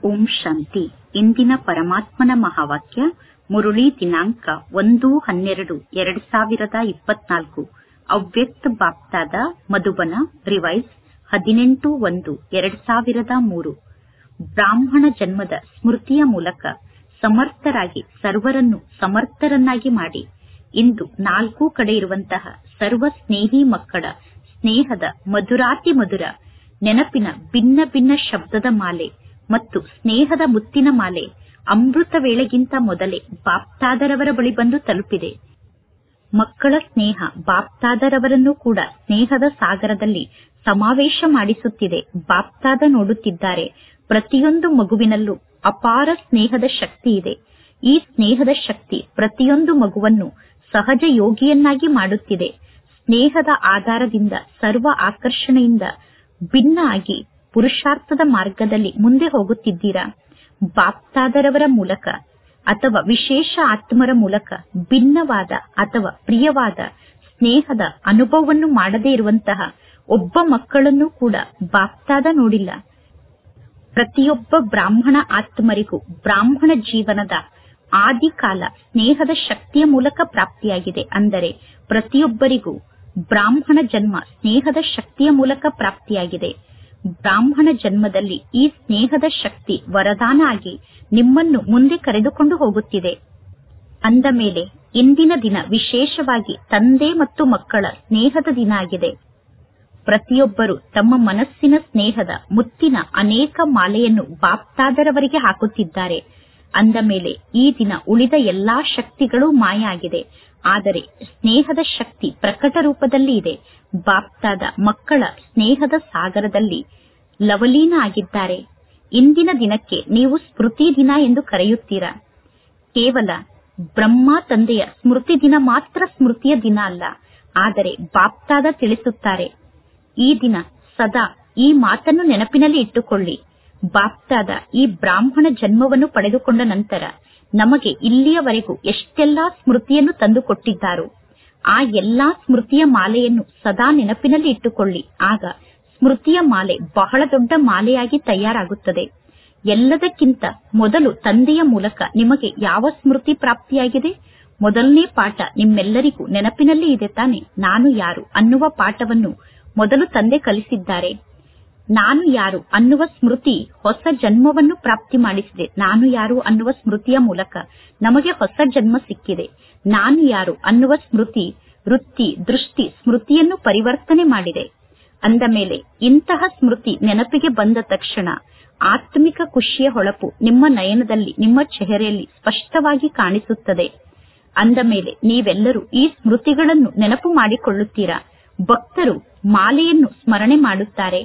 ಓಂ ಶಾಂತಿ ಇಂದಿನ ಪರಮಾತ್ಮನ ಮಹಾವಾಕ್ಯ ಮುರುಳಿ ದಿನಾಂಕ ಒಂದು ಹನ್ನೆರಡು ಎರಡ್ ಸಾವಿರದ ಇಪ್ಪತ್ನಾಲ್ಕು ಅವ್ಯಕ್ತ ಬಾಪ್ತಾದ ಮಧುಬನ ರಿವೈಸ್ ಹದಿನೆಂಟು ಒಂದು ಎರಡ್ ಸಾವಿರದ ಮೂರು ಬ್ರಾಹ್ಮಣ ಜನ್ಮದ ಸ್ಮೃತಿಯ ಮೂಲಕ ಸಮರ್ಥರಾಗಿ ಸರ್ವರನ್ನು ಸಮರ್ಥರನ್ನಾಗಿ ಮಾಡಿ ಇಂದು ನಾಲ್ಕೂ ಕಡೆ ಇರುವಂತಹ ಸರ್ವ ಸ್ನೇಹಿ ಮಕ್ಕಳ ಸ್ನೇಹದ ಮಧುರಾತಿ ಮಧುರ ನೆನಪಿನ ಭಿನ್ನ ಭಿನ್ನ ಶಬ್ದದ ಮಾಲೆ ಮತ್ತು ಸ್ನೇಹದ ಮುತ್ತಿನ ಮಾಲೆ ಅಮೃತ ವೇಳೆಗಿಂತ ಮೊದಲೇ ಬಾಪ್ತಾದರವರ ಬಳಿ ಬಂದು ತಲುಪಿದೆ ಮಕ್ಕಳ ಸ್ನೇಹ ಬಾಪ್ತಾದರವರನ್ನು ಕೂಡ ಸ್ನೇಹದ ಸಾಗರದಲ್ಲಿ ಸಮಾವೇಶ ಮಾಡಿಸುತ್ತಿದೆ ಬಾಪ್ತಾದ ನೋಡುತ್ತಿದ್ದಾರೆ ಪ್ರತಿಯೊಂದು ಮಗುವಿನಲ್ಲೂ ಅಪಾರ ಸ್ನೇಹದ ಶಕ್ತಿ ಇದೆ ಈ ಸ್ನೇಹದ ಶಕ್ತಿ ಪ್ರತಿಯೊಂದು ಮಗುವನ್ನು ಸಹಜ ಯೋಗಿಯನ್ನಾಗಿ ಮಾಡುತ್ತಿದೆ ಸ್ನೇಹದ ಆಧಾರದಿಂದ ಸರ್ವ ಆಕರ್ಷಣೆಯಿಂದ ಭಿನ್ನ ಆಗಿ ಪುರುಷಾರ್ಥದ ಮಾರ್ಗದಲ್ಲಿ ಮುಂದೆ ಹೋಗುತ್ತಿದ್ದೀರಾ ಬಾಪ್ತಾದರವರ ಮೂಲಕ ಅಥವಾ ವಿಶೇಷ ಆತ್ಮರ ಮೂಲಕ ಭಿನ್ನವಾದ ಅಥವಾ ಪ್ರಿಯವಾದ ಸ್ನೇಹದ ಅನುಭವವನ್ನು ಮಾಡದೇ ಇರುವಂತಹ ಒಬ್ಬ ಮಕ್ಕಳನ್ನು ಕೂಡ ಬಾಪ್ತಾದ ನೋಡಿಲ್ಲ ಪ್ರತಿಯೊಬ್ಬ ಬ್ರಾಹ್ಮಣ ಆತ್ಮರಿಗೂ ಬ್ರಾಹ್ಮಣ ಜೀವನದ ಆದಿಕಾಲ ಸ್ನೇಹದ ಶಕ್ತಿಯ ಮೂಲಕ ಪ್ರಾಪ್ತಿಯಾಗಿದೆ ಅಂದರೆ ಪ್ರತಿಯೊಬ್ಬರಿಗೂ ಬ್ರಾಹ್ಮಣ ಜನ್ಮ ಸ್ನೇಹದ ಶಕ್ತಿಯ ಮೂಲಕ ಪ್ರಾಪ್ತಿಯಾಗಿದೆ ಬ್ರಾಹ್ಮಣ ಜನ್ಮದಲ್ಲಿ ಈ ಸ್ನೇಹದ ಶಕ್ತಿ ವರದಾನ ಆಗಿ ನಿಮ್ಮನ್ನು ಮುಂದೆ ಕರೆದುಕೊಂಡು ಹೋಗುತ್ತಿದೆ ಅಂದ ಮೇಲೆ ಇಂದಿನ ದಿನ ವಿಶೇಷವಾಗಿ ತಂದೆ ಮತ್ತು ಮಕ್ಕಳ ಸ್ನೇಹದ ದಿನ ಆಗಿದೆ ಪ್ರತಿಯೊಬ್ಬರು ತಮ್ಮ ಮನಸ್ಸಿನ ಸ್ನೇಹದ ಮುತ್ತಿನ ಅನೇಕ ಮಾಲೆಯನ್ನು ಬಾಪ್ತಾದರವರಿಗೆ ಹಾಕುತ್ತಿದ್ದಾರೆ ಅಂದ ಮೇಲೆ ಈ ದಿನ ಉಳಿದ ಎಲ್ಲಾ ಶಕ್ತಿಗಳು ಮಾಯ ಆಗಿದೆ ಆದರೆ ಸ್ನೇಹದ ಶಕ್ತಿ ಪ್ರಕಟ ರೂಪದಲ್ಲಿ ಇದೆ ಬಾಪ್ತಾದ ಮಕ್ಕಳ ಸ್ನೇಹದ ಸಾಗರದಲ್ಲಿ ಲವಲೀನ ಆಗಿದ್ದಾರೆ ಇಂದಿನ ದಿನಕ್ಕೆ ನೀವು ಸ್ಮೃತಿ ದಿನ ಎಂದು ಕರೆಯುತ್ತೀರಾ ಕೇವಲ ಬ್ರಹ್ಮ ತಂದೆಯ ಸ್ಮೃತಿ ದಿನ ಮಾತ್ರ ಸ್ಮೃತಿಯ ದಿನ ಅಲ್ಲ ಆದರೆ ಬಾಪ್ತಾದ ತಿಳಿಸುತ್ತಾರೆ ಈ ದಿನ ಸದಾ ಈ ಮಾತನ್ನು ನೆನಪಿನಲ್ಲಿ ಇಟ್ಟುಕೊಳ್ಳಿ ಬಾಪ್ತಾದ ಈ ಬ್ರಾಹ್ಮಣ ಜನ್ಮವನ್ನು ಪಡೆದುಕೊಂಡ ನಂತರ ನಮಗೆ ಇಲ್ಲಿಯವರೆಗೂ ಎಷ್ಟೆಲ್ಲಾ ಸ್ಮೃತಿಯನ್ನು ತಂದುಕೊಟ್ಟಿದ್ದಾರೋ ಆ ಎಲ್ಲಾ ಸ್ಮೃತಿಯ ಮಾಲೆಯನ್ನು ಸದಾ ನೆನಪಿನಲ್ಲಿ ಇಟ್ಟುಕೊಳ್ಳಿ ಆಗ ಸ್ಮೃತಿಯ ಮಾಲೆ ಬಹಳ ದೊಡ್ಡ ಮಾಲೆಯಾಗಿ ತಯಾರಾಗುತ್ತದೆ ಎಲ್ಲದಕ್ಕಿಂತ ಮೊದಲು ತಂದೆಯ ಮೂಲಕ ನಿಮಗೆ ಯಾವ ಸ್ಮೃತಿ ಪ್ರಾಪ್ತಿಯಾಗಿದೆ ಮೊದಲನೇ ಪಾಠ ನಿಮ್ಮೆಲ್ಲರಿಗೂ ನೆನಪಿನಲ್ಲಿ ಇದೆ ತಾನೆ ನಾನು ಯಾರು ಅನ್ನುವ ಪಾಠವನ್ನು ಮೊದಲು ತಂದೆ ಕಲಿಸಿದ್ದಾರೆ ನಾನು ಯಾರು ಅನ್ನುವ ಸ್ಮೃತಿ ಹೊಸ ಜನ್ಮವನ್ನು ಪ್ರಾಪ್ತಿ ಮಾಡಿಸಿದೆ ನಾನು ಯಾರು ಅನ್ನುವ ಸ್ಮೃತಿಯ ಮೂಲಕ ನಮಗೆ ಹೊಸ ಜನ್ಮ ಸಿಕ್ಕಿದೆ ನಾನು ಯಾರು ಅನ್ನುವ ಸ್ಮೃತಿ ವೃತ್ತಿ ದೃಷ್ಟಿ ಸ್ಮೃತಿಯನ್ನು ಪರಿವರ್ತನೆ ಮಾಡಿದೆ ಅಂದ ಮೇಲೆ ಇಂತಹ ಸ್ಮೃತಿ ನೆನಪಿಗೆ ಬಂದ ತಕ್ಷಣ ಆತ್ಮಿಕ ಖುಷಿಯ ಹೊಳಪು ನಿಮ್ಮ ನಯನದಲ್ಲಿ ನಿಮ್ಮ ಚೆಹರೆಯಲ್ಲಿ ಸ್ಪಷ್ಟವಾಗಿ ಕಾಣಿಸುತ್ತದೆ ಅಂದ ಮೇಲೆ ನೀವೆಲ್ಲರೂ ಈ ಸ್ಮೃತಿಗಳನ್ನು ನೆನಪು ಮಾಡಿಕೊಳ್ಳುತ್ತೀರಾ ಭಕ್ತರು ಮಾಲೆಯನ್ನು ಸ್ಮರಣೆ ಮಾಡುತ್ತಾರೆ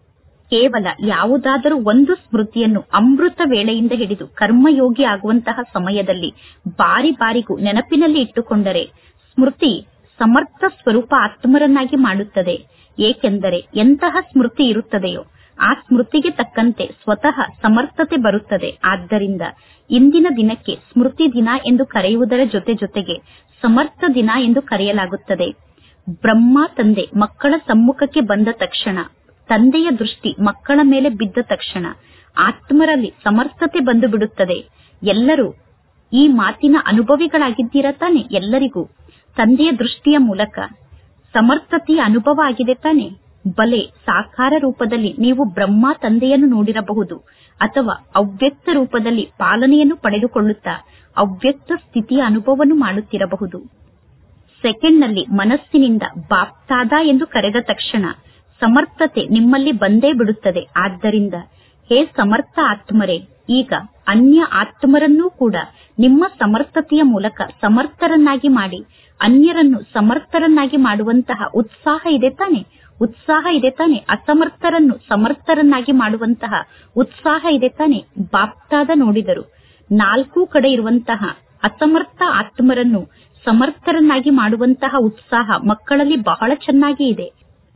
ಕೇವಲ ಯಾವುದಾದರೂ ಒಂದು ಸ್ಮೃತಿಯನ್ನು ಅಮೃತ ವೇಳೆಯಿಂದ ಹಿಡಿದು ಕರ್ಮಯೋಗಿ ಆಗುವಂತಹ ಸಮಯದಲ್ಲಿ ಬಾರಿ ಬಾರಿಗೂ ನೆನಪಿನಲ್ಲಿ ಇಟ್ಟುಕೊಂಡರೆ ಸ್ಮೃತಿ ಸಮರ್ಥ ಸ್ವರೂಪ ಆತ್ಮರನ್ನಾಗಿ ಮಾಡುತ್ತದೆ ಏಕೆಂದರೆ ಎಂತಹ ಸ್ಮೃತಿ ಇರುತ್ತದೆಯೋ ಆ ಸ್ಮೃತಿಗೆ ತಕ್ಕಂತೆ ಸ್ವತಃ ಸಮರ್ಥತೆ ಬರುತ್ತದೆ ಆದ್ದರಿಂದ ಇಂದಿನ ದಿನಕ್ಕೆ ಸ್ಮೃತಿ ದಿನ ಎಂದು ಕರೆಯುವುದರ ಜೊತೆ ಜೊತೆಗೆ ಸಮರ್ಥ ದಿನ ಎಂದು ಕರೆಯಲಾಗುತ್ತದೆ ಬ್ರಹ್ಮ ತಂದೆ ಮಕ್ಕಳ ಸಮ್ಮುಖಕ್ಕೆ ಬಂದ ತಕ್ಷಣ ತಂದೆಯ ದೃಷ್ಟಿ ಮಕ್ಕಳ ಮೇಲೆ ಬಿದ್ದ ತಕ್ಷಣ ಆತ್ಮರಲ್ಲಿ ಸಮರ್ಥತೆ ಬಂದು ಬಿಡುತ್ತದೆ ಎಲ್ಲರೂ ಈ ಮಾತಿನ ಅನುಭವಿಗಳಾಗಿದ್ದೀರಾ ತಾನೆ ಎಲ್ಲರಿಗೂ ತಂದೆಯ ದೃಷ್ಟಿಯ ಮೂಲಕ ಸಮರ್ಥತೆಯ ಅನುಭವ ಆಗಿದೆ ತಾನೆ ಬಲೆ ಸಾಕಾರ ರೂಪದಲ್ಲಿ ನೀವು ಬ್ರಹ್ಮ ತಂದೆಯನ್ನು ನೋಡಿರಬಹುದು ಅಥವಾ ಅವ್ಯಕ್ತ ರೂಪದಲ್ಲಿ ಪಾಲನೆಯನ್ನು ಪಡೆದುಕೊಳ್ಳುತ್ತಾ ಅವ್ಯಕ್ತ ಸ್ಥಿತಿಯ ಅನುಭವವನ್ನು ಮಾಡುತ್ತಿರಬಹುದು ಸೆಕೆಂಡ್ನಲ್ಲಿ ಮನಸ್ಸಿನಿಂದ ಬಾಪ್ತಾದ ಎಂದು ಕರೆದ ತಕ್ಷಣ ಸಮರ್ಥತೆ ನಿಮ್ಮಲ್ಲಿ ಬಂದೇ ಬಿಡುತ್ತದೆ ಆದ್ದರಿಂದ ಹೇ ಸಮರ್ಥ ಆತ್ಮರೇ ಈಗ ಅನ್ಯ ಆತ್ಮರನ್ನೂ ಕೂಡ ನಿಮ್ಮ ಸಮರ್ಥತೆಯ ಮೂಲಕ ಸಮರ್ಥರನ್ನಾಗಿ ಮಾಡಿ ಅನ್ಯರನ್ನು ಸಮರ್ಥರನ್ನಾಗಿ ಮಾಡುವಂತಹ ಉತ್ಸಾಹ ಇದೆ ತಾನೆ ಉತ್ಸಾಹ ಇದೆ ತಾನೆ ಅಸಮರ್ಥರನ್ನು ಸಮರ್ಥರನ್ನಾಗಿ ಮಾಡುವಂತಹ ಉತ್ಸಾಹ ಇದೆ ತಾನೆ ಬಾಪ್ತಾದ ನೋಡಿದರು ನಾಲ್ಕು ಕಡೆ ಇರುವಂತಹ ಅಸಮರ್ಥ ಆತ್ಮರನ್ನು ಸಮರ್ಥರನ್ನಾಗಿ ಮಾಡುವಂತಹ ಉತ್ಸಾಹ ಮಕ್ಕಳಲ್ಲಿ ಬಹಳ ಚೆನ್ನಾಗಿ ಇದೆ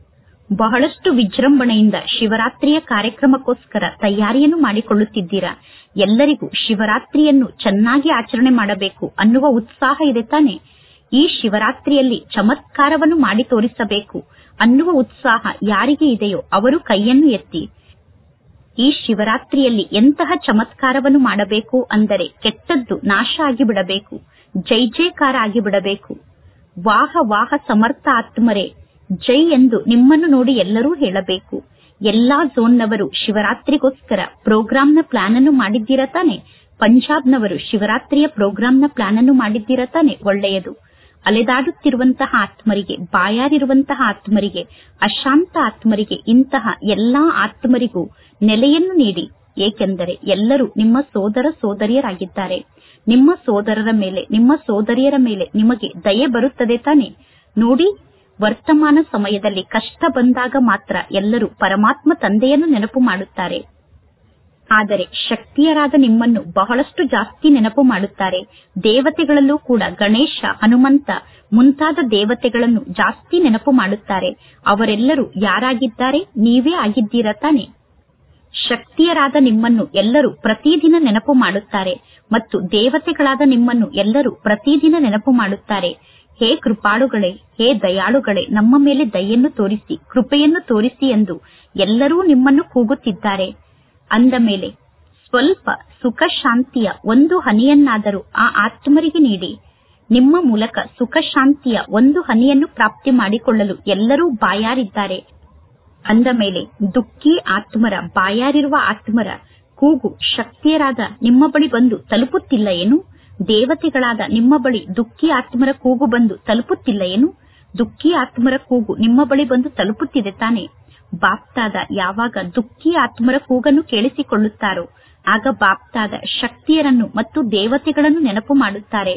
ಬಹಳಷ್ಟು ವಿಜೃಂಭಣೆಯಿಂದ ಶಿವರಾತ್ರಿಯ ಕಾರ್ಯಕ್ರಮಕ್ಕೋಸ್ಕರ ತಯಾರಿಯನ್ನು ಮಾಡಿಕೊಳ್ಳುತ್ತಿದ್ದೀರಾ ಎಲ್ಲರಿಗೂ ಶಿವರಾತ್ರಿಯನ್ನು ಚೆನ್ನಾಗಿ ಆಚರಣೆ ಮಾಡಬೇಕು ಅನ್ನುವ ಉತ್ಸಾಹ ಇದೆ ತಾನೆ ಈ ಶಿವರಾತ್ರಿಯಲ್ಲಿ ಚಮತ್ಕಾರವನ್ನು ಮಾಡಿ ತೋರಿಸಬೇಕು ಅನ್ನುವ ಉತ್ಸಾಹ ಯಾರಿಗೆ ಇದೆಯೋ ಅವರು ಕೈಯನ್ನು ಎತ್ತಿ ಈ ಶಿವರಾತ್ರಿಯಲ್ಲಿ ಎಂತಹ ಚಮತ್ಕಾರವನ್ನು ಮಾಡಬೇಕು ಅಂದರೆ ಕೆಟ್ಟದ್ದು ನಾಶ ಆಗಿಬಿಡಬೇಕು ಜೈ ಜೈಕಾರ ಆಗಿಬಿಡಬೇಕು ವಾಹ ವಾಹ ಸಮರ್ಥ ಆತ್ಮರೇ ಜೈ ಎಂದು ನಿಮ್ಮನ್ನು ನೋಡಿ ಎಲ್ಲರೂ ಹೇಳಬೇಕು ಎಲ್ಲಾ ಝೋನ್ನವರು ಶಿವರಾತ್ರಿಗೋಸ್ಕರ ಪ್ರೋಗ್ರಾಂನ ಪ್ಲಾನ್ ಅನ್ನು ಮಾಡಿದ್ದೀರ ತಾನೆ ಪಂಜಾಬ್ನವರು ಶಿವರಾತ್ರಿಯ ಪ್ರೋಗ್ರಾಂನ ಪ್ಲಾನ್ ಅನ್ನು ಮಾಡಿದ್ದೀರ ತಾನೆ ಒಳ್ಳೆಯದು ಅಲೆದಾಡುತ್ತಿರುವಂತಹ ಆತ್ಮರಿಗೆ ಬಾಯಾರಿರುವಂತಹ ಆತ್ಮರಿಗೆ ಅಶಾಂತ ಆತ್ಮರಿಗೆ ಇಂತಹ ಎಲ್ಲಾ ಆತ್ಮರಿಗೂ ನೆಲೆಯನ್ನು ನೀಡಿ ಏಕೆಂದರೆ ಎಲ್ಲರೂ ನಿಮ್ಮ ಸೋದರ ಸೋದರಿಯರಾಗಿದ್ದಾರೆ ನಿಮ್ಮ ಸೋದರರ ಮೇಲೆ ನಿಮ್ಮ ಸೋದರಿಯರ ಮೇಲೆ ನಿಮಗೆ ದಯೆ ಬರುತ್ತದೆ ತಾನೆ ನೋಡಿ ವರ್ತಮಾನ ಸಮಯದಲ್ಲಿ ಕಷ್ಟ ಬಂದಾಗ ಮಾತ್ರ ಎಲ್ಲರೂ ಪರಮಾತ್ಮ ತಂದೆಯನ್ನು ನೆನಪು ಮಾಡುತ್ತಾರೆ ಆದರೆ ಶಕ್ತಿಯರಾದ ನಿಮ್ಮನ್ನು ಬಹಳಷ್ಟು ಜಾಸ್ತಿ ನೆನಪು ಮಾಡುತ್ತಾರೆ ದೇವತೆಗಳಲ್ಲೂ ಕೂಡ ಗಣೇಶ ಹನುಮಂತ ಮುಂತಾದ ದೇವತೆಗಳನ್ನು ಜಾಸ್ತಿ ನೆನಪು ಮಾಡುತ್ತಾರೆ ಅವರೆಲ್ಲರೂ ಯಾರಾಗಿದ್ದಾರೆ ನೀವೇ ಆಗಿದ್ದೀರ ತಾನೆ ಶಕ್ತಿಯರಾದ ನಿಮ್ಮನ್ನು ಎಲ್ಲರೂ ಪ್ರತಿದಿನ ನೆನಪು ಮಾಡುತ್ತಾರೆ ಮತ್ತು ದೇವತೆಗಳಾದ ನಿಮ್ಮನ್ನು ಎಲ್ಲರೂ ಪ್ರತಿದಿನ ನೆನಪು ಮಾಡುತ್ತಾರೆ ಹೇ ಕೃಪಾಳುಗಳೇ ಹೇ ದಯಾಳುಗಳೇ ನಮ್ಮ ಮೇಲೆ ದಯೆಯನ್ನು ತೋರಿಸಿ ಕೃಪೆಯನ್ನು ತೋರಿಸಿ ಎಂದು ಎಲ್ಲರೂ ನಿಮ್ಮನ್ನು ಕೂಗುತ್ತಿದ್ದಾರೆ ಅಂದ ಮೇಲೆ ಸ್ವಲ್ಪ ಸುಖ ಶಾಂತಿಯ ಒಂದು ಹನಿಯನ್ನಾದರೂ ಆ ಆತ್ಮರಿಗೆ ನೀಡಿ ನಿಮ್ಮ ಮೂಲಕ ಸುಖ ಶಾಂತಿಯ ಒಂದು ಹನಿಯನ್ನು ಪ್ರಾಪ್ತಿ ಮಾಡಿಕೊಳ್ಳಲು ಎಲ್ಲರೂ ಬಾಯಾರಿದ್ದಾರೆ ಅಂದ ಮೇಲೆ ದುಃಖಿ ಆತ್ಮರ ಬಾಯಾರಿರುವ ಆತ್ಮರ ಕೂಗು ಶಕ್ತಿಯರಾದ ನಿಮ್ಮ ಬಳಿ ಬಂದು ತಲುಪುತ್ತಿಲ್ಲ ಏನು ದೇವತೆಗಳಾದ ನಿಮ್ಮ ಬಳಿ ದುಃಖಿ ಆತ್ಮರ ಕೂಗು ಬಂದು ತಲುಪುತ್ತಿಲ್ಲ ಏನು ದುಃಖಿ ಆತ್ಮರ ಕೂಗು ನಿಮ್ಮ ಬಳಿ ಬಂದು ತಲುಪುತ್ತಿದೆ ತಾನೆ ಬಾಪ್ತಾದ ಯಾವಾಗ ದುಃಖಿ ಆತ್ಮರ ಕೂಗನ್ನು ಕೇಳಿಸಿಕೊಳ್ಳುತ್ತಾರೋ ಆಗ ಬಾಪ್ತಾದ ಶಕ್ತಿಯರನ್ನು ಮತ್ತು ದೇವತೆಗಳನ್ನು ನೆನಪು ಮಾಡುತ್ತಾರೆ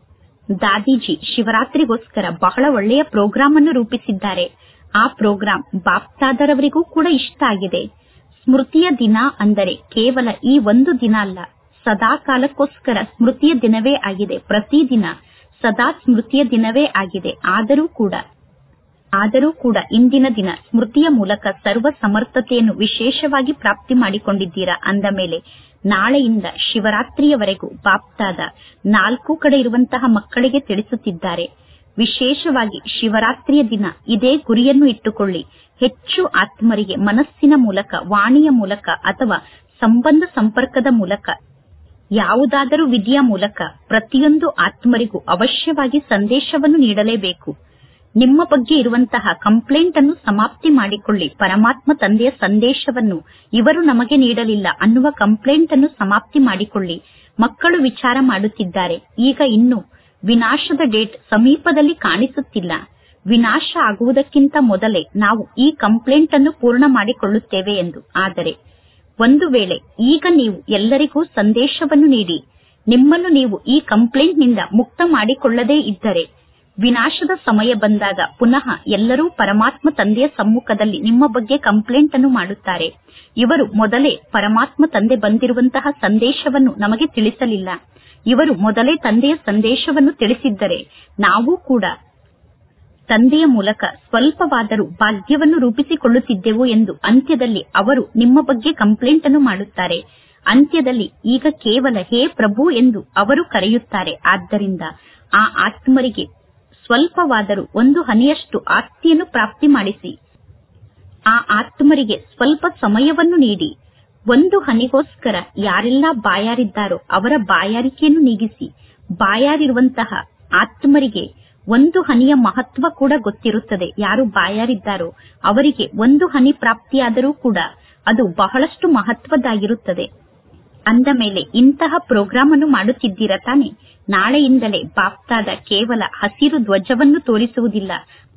ದಾದೀಜಿ ಶಿವರಾತ್ರಿಗೋಸ್ಕರ ಬಹಳ ಒಳ್ಳೆಯ ಪ್ರೋಗ್ರಾಂ ಅನ್ನು ರೂಪಿಸಿದ್ದಾರೆ ಆ ಪ್ರೋಗ್ರಾಂ ಬಾಪ್ತಾದರವರಿಗೂ ಕೂಡ ಇಷ್ಟ ಆಗಿದೆ ಸ್ಮೃತಿಯ ದಿನ ಅಂದರೆ ಕೇವಲ ಈ ಒಂದು ದಿನ ಅಲ್ಲ ಸದಾ ಕಾಲಕ್ಕೋಸ್ಕರ ಸ್ಮೃತಿಯ ದಿನವೇ ಆಗಿದೆ ಪ್ರತಿದಿನ ಸದಾ ಸ್ಮೃತಿಯ ದಿನವೇ ಆಗಿದೆ ಆದರೂ ಕೂಡ ಆದರೂ ಕೂಡ ಇಂದಿನ ದಿನ ಸ್ಮೃತಿಯ ಮೂಲಕ ಸರ್ವ ಸಮರ್ಥತೆಯನ್ನು ವಿಶೇಷವಾಗಿ ಪ್ರಾಪ್ತಿ ಮಾಡಿಕೊಂಡಿದ್ದೀರಾ ಅಂದ ಮೇಲೆ ನಾಳೆಯಿಂದ ಶಿವರಾತ್ರಿಯವರೆಗೂ ಬಾಪ್ತಾದ ನಾಲ್ಕು ಕಡೆ ಇರುವಂತಹ ಮಕ್ಕಳಿಗೆ ತಿಳಿಸುತ್ತಿದ್ದಾರೆ ವಿಶೇಷವಾಗಿ ಶಿವರಾತ್ರಿಯ ದಿನ ಇದೇ ಗುರಿಯನ್ನು ಇಟ್ಟುಕೊಳ್ಳಿ ಹೆಚ್ಚು ಆತ್ಮರಿಗೆ ಮನಸ್ಸಿನ ಮೂಲಕ ವಾಣಿಯ ಮೂಲಕ ಅಥವಾ ಸಂಬಂಧ ಸಂಪರ್ಕದ ಮೂಲಕ ಯಾವುದಾದರೂ ವಿಧಿಯ ಮೂಲಕ ಪ್ರತಿಯೊಂದು ಆತ್ಮರಿಗೂ ಅವಶ್ಯವಾಗಿ ಸಂದೇಶವನ್ನು ನೀಡಲೇಬೇಕು ನಿಮ್ಮ ಬಗ್ಗೆ ಇರುವಂತಹ ಕಂಪ್ಲೇಂಟ್ ಅನ್ನು ಸಮಾಪ್ತಿ ಮಾಡಿಕೊಳ್ಳಿ ಪರಮಾತ್ಮ ತಂದೆಯ ಸಂದೇಶವನ್ನು ಇವರು ನಮಗೆ ನೀಡಲಿಲ್ಲ ಅನ್ನುವ ಕಂಪ್ಲೇಂಟ್ ಅನ್ನು ಸಮಾಪ್ತಿ ಮಾಡಿಕೊಳ್ಳಿ ಮಕ್ಕಳು ವಿಚಾರ ಮಾಡುತ್ತಿದ್ದಾರೆ ಈಗ ಇನ್ನು ವಿನಾಶದ ಡೇಟ್ ಸಮೀಪದಲ್ಲಿ ಕಾಣಿಸುತ್ತಿಲ್ಲ ವಿನಾಶ ಆಗುವುದಕ್ಕಿಂತ ಮೊದಲೇ ನಾವು ಈ ಕಂಪ್ಲೇಂಟ್ ಅನ್ನು ಪೂರ್ಣ ಮಾಡಿಕೊಳ್ಳುತ್ತೇವೆ ಎಂದು ಆದರೆ ಒಂದು ವೇಳೆ ಈಗ ನೀವು ಎಲ್ಲರಿಗೂ ಸಂದೇಶವನ್ನು ನೀಡಿ ನಿಮ್ಮನ್ನು ನೀವು ಈ ಕಂಪ್ಲೇಂಟ್ನಿಂದ ಮುಕ್ತ ಮಾಡಿಕೊಳ್ಳದೇ ಇದ್ದರೆ ವಿನಾಶದ ಸಮಯ ಬಂದಾಗ ಪುನಃ ಎಲ್ಲರೂ ಪರಮಾತ್ಮ ತಂದೆಯ ಸಮ್ಮುಖದಲ್ಲಿ ನಿಮ್ಮ ಬಗ್ಗೆ ಕಂಪ್ಲೇಂಟ್ ಅನ್ನು ಮಾಡುತ್ತಾರೆ ಇವರು ಮೊದಲೇ ಪರಮಾತ್ಮ ತಂದೆ ಬಂದಿರುವಂತಹ ಸಂದೇಶವನ್ನು ನಮಗೆ ತಿಳಿಸಲಿಲ್ಲ ಇವರು ಮೊದಲೇ ತಂದೆಯ ಸಂದೇಶವನ್ನು ತಿಳಿಸಿದ್ದರೆ ನಾವು ಕೂಡ ತಂದೆಯ ಮೂಲಕ ಸ್ವಲ್ಪವಾದರೂ ಭಾಗ್ಯವನ್ನು ರೂಪಿಸಿಕೊಳ್ಳುತ್ತಿದ್ದೆವು ಎಂದು ಅಂತ್ಯದಲ್ಲಿ ಅವರು ನಿಮ್ಮ ಬಗ್ಗೆ ಕಂಪ್ಲೇಂಟ್ ಅನ್ನು ಮಾಡುತ್ತಾರೆ ಅಂತ್ಯದಲ್ಲಿ ಈಗ ಕೇವಲ ಹೇ ಪ್ರಭು ಎಂದು ಅವರು ಕರೆಯುತ್ತಾರೆ ಆದ್ದರಿಂದ ಆ ಆತ್ಮರಿಗೆ ಸ್ವಲ್ಪವಾದರೂ ಒಂದು ಹನಿಯಷ್ಟು ಆಸ್ತಿಯನ್ನು ಪ್ರಾಪ್ತಿ ಮಾಡಿಸಿ ಆ ಆತ್ಮರಿಗೆ ಸ್ವಲ್ಪ ಸಮಯವನ್ನು ನೀಡಿ ಒಂದು ಹನಿಗೋಸ್ಕರ ಯಾರೆಲ್ಲ ಬಾಯಾರಿದ್ದಾರೋ ಅವರ ಬಾಯಾರಿಕೆಯನ್ನು ನೀಗಿಸಿ ಬಾಯಾರಿರುವಂತಹ ಆತ್ಮರಿಗೆ ಒಂದು ಹನಿಯ ಮಹತ್ವ ಕೂಡ ಗೊತ್ತಿರುತ್ತದೆ ಯಾರು ಬಾಯಾರಿದ್ದಾರೋ ಅವರಿಗೆ ಒಂದು ಹನಿ ಪ್ರಾಪ್ತಿಯಾದರೂ ಕೂಡ ಅದು ಬಹಳಷ್ಟು ಮಹತ್ವದ್ದಾಗಿರುತ್ತದೆ ಅಂದ ಮೇಲೆ ಇಂತಹ ಪ್ರೋಗ್ರಾಂ ಅನ್ನು ಮಾಡುತ್ತಿದ್ದೀರಾ ತಾನೆ ನಾಳೆಯಿಂದಲೇ ಬಾಪ್ತಾದ ಕೇವಲ ಹಸಿರು ಧ್ವಜವನ್ನು ತೋರಿಸುವುದಿಲ್ಲ